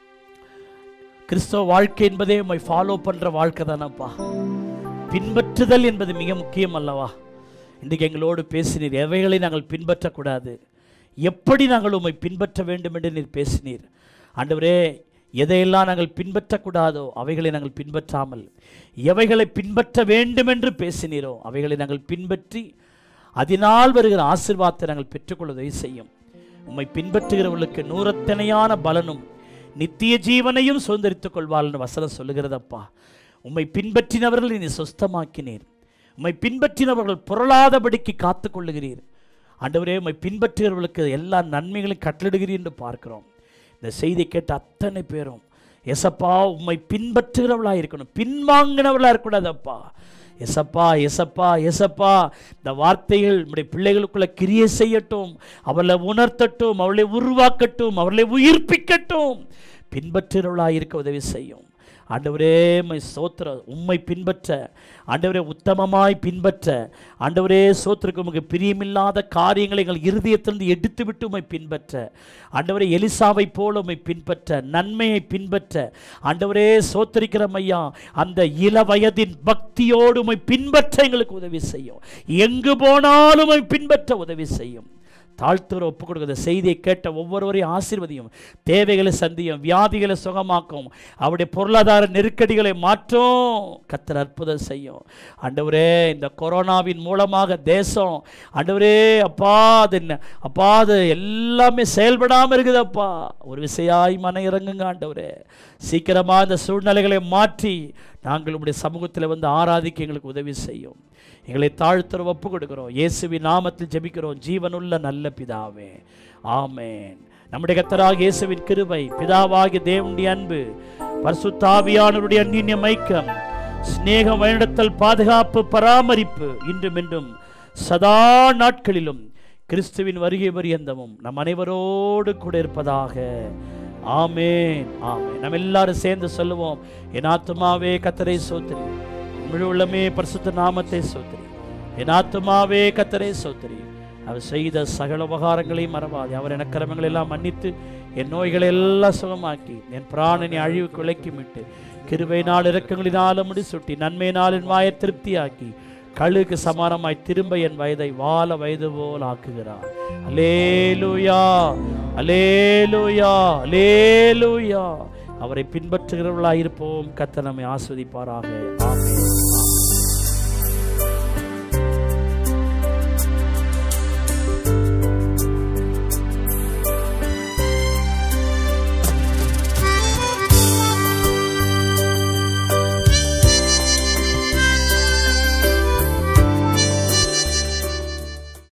கிறிஸ்தவ வாழ்க்கை என்பதே உம்மை ஃபாலோ பண்ற வாழ்க்கை தானப்பா பின்பற்றுதல் என்பது மிக முக்கியம் அல்லவா இன்றைக்கு எங்களோடு பேசினீர் எவைகளை நாங்கள் பின்பற்றக்கூடாது எப்படி நாங்கள் உம்மை பின்பற்ற வேண்டும் என்று நீர் பேசினீர் ஆண்டவரே எதையெல்லாம் நாங்கள் பின்பற்றக்கூடாதோ அவைகளை நாங்கள் பின்பற்றாமல் எவைகளை பின்பற்ற வேண்டும் என்று பேசினீரோ அவைகளை நாங்கள் பின்பற்றி அதனால் வருகிற ஆசீர்வாதத்தை நாங்கள் பெற்றுக்கொள்ள உதவி செய்யும் உம்மை பின்பற்றுகிறவர்களுக்கு நூறத்தனையான பலனும் நித்திய ஜீவனையும் சுதந்திரித்துக் கொள்வாள்னு வசனம் சொல்லுகிறதப்பா உம்மை பின்பற்றினவர்கள் நீ சொஸ்தமாக்கினீர் உம்மை பின்பற்றினவர்கள் புரளாதபடிக்கு காத்துக் கொள்ளுகிறீர் ஆண்டவரே உம்மை பின்பற்றுகிறவர்களுக்கு எல்லா நன்மைகளையும் கட்டளிடுகிறீர் என்று பார்க்கிறோம் இந்த செய்தி கேட்ட அத்தனை பேரும் எசப்பா உம்மை பின்பற்றுகிறவளா இருக்கணும் பின்வாங்கினவளா இருக்கக்கூடாதப்பா எசப்பா எசப்பா எசப்பா இந்த வார்த்தைகள் நம்முடைய பிள்ளைகளுக்குள்ள கிரியை செய்யட்டும் அவளை உணர்த்தட்டும் அவளை உருவாக்கட்டும் அவளை உயிர்ப்பிக்கட்டும் பின்பற்றுகிறவளாக இருக்க உதவி செய்யும் ஆண்டவரே உம்மை சோத்திர உம்மை பின்பற்ற ஆண்டவரே உத்தமமாய் பின்பற்ற ஆண்டவரே சோத்திரக்கு உமக்கு பிரியமில்லாத காரியங்களை எங்கள் இருதயத்திலிருந்து எடுத்து விட்டு உம்மை பின்பற்ற ஆண்டவரே எலிசாவை போல உம்மை பின்பற்ற நன்மையை பின்பற்ற ஆண்டவரே சோத்திரிக்கிற ஐயா அந்த இள வயதின் பக்தியோடு உம்மை பின்பற்ற எங்களுக்கு உதவி செய்யும் எங்கு போனாலும் உம்மை பின்பற்ற உதவி செய்யும் தாழ்த்துற ஒப்பு கொடுக்குற செய்தியை கேட்ட ஒவ்வொருவரையும் ஆசீர்வதியும் தேவைகளை சந்தியும் வியாதிகளை சுகமாக்கும் அவருடைய பொருளாதார நெருக்கடிகளை மாற்றும் கத்தர் அற்புதம் செய்யும் ஆண்டவரே இந்த கொரோனாவின் மூலமாக தேசம் ஆண்டவரே அப்பா அது என்ன அப்பா அது எல்லாமே செயல்படாமல் இருக்குதப்பா ஒரு விசையாய் மன இறங்குங்க ஆண்டவரே சீக்கிரமாக இந்த சூழ்நிலைகளை மாற்றி நாங்கள் உடைய சமூகத்தில் வந்து ஆராதிக்க எங்களுக்கு உதவி செய்யும் எங்களை தாழ்த்துற ஒப்பு கொடுக்கிறோம் இயேசுவின் நாமத்தில் ஜெபிக்கிறோம் ஜீவனுள்ள நல்ல பிதாவே ஆமென் நம்முடைய கத்தராக இயேசுவின் கிருபை பிதாவாகிய தேவனுடைய அன்பு பரிசுத்தாவியானவருடைய அந்நிய மைக்கம் சிநேகம் வழிநடத்தல் பாதுகாப்பு பராமரிப்பு இன்றும் என்றும் சதா நாட்களிலும் கிறிஸ்துவின் வருகை பரியந்தமும் நம் அனைவரோடு கூட இருப்பதாக ஆமென் ஆமென் நம்ம எல்லாரும் சேர்ந்து சொல்லுவோம் என் ஆத்துமாவே கத்தரை சோத்திரி முழு உள்ளமே பரிசுத்த நாமத்தை சோத்திரி என் ஆத்துமாவே கத்தரை சோத்திரி அவர் செய்த சகல உபகாரங்களையும் மறவாது அவர் என் அக்கிரமங்களை எல்லாம் மன்னித்து என் நோய்களை எல்லாம் சுகமாக்கி என் பிராணனை அழிவுக்கு விலக்கி மீட்டு கிருபை நாள் இறக்கங்களினாலும் முடி சுட்டி நன்மையினால் என் வாயை திருப்தியாக்கி கழுகு சமானமாய் திரும்ப என் வயதை வாழ வயது போல் ஆக்குகிறார் அலேலுயா அலேலுயா அலேலுயா அவரை பின்பற்றுகிறவர்களாயிருப்போம் கத்த நம்மை ஆஸ்வதிப்பாராக ஆமென்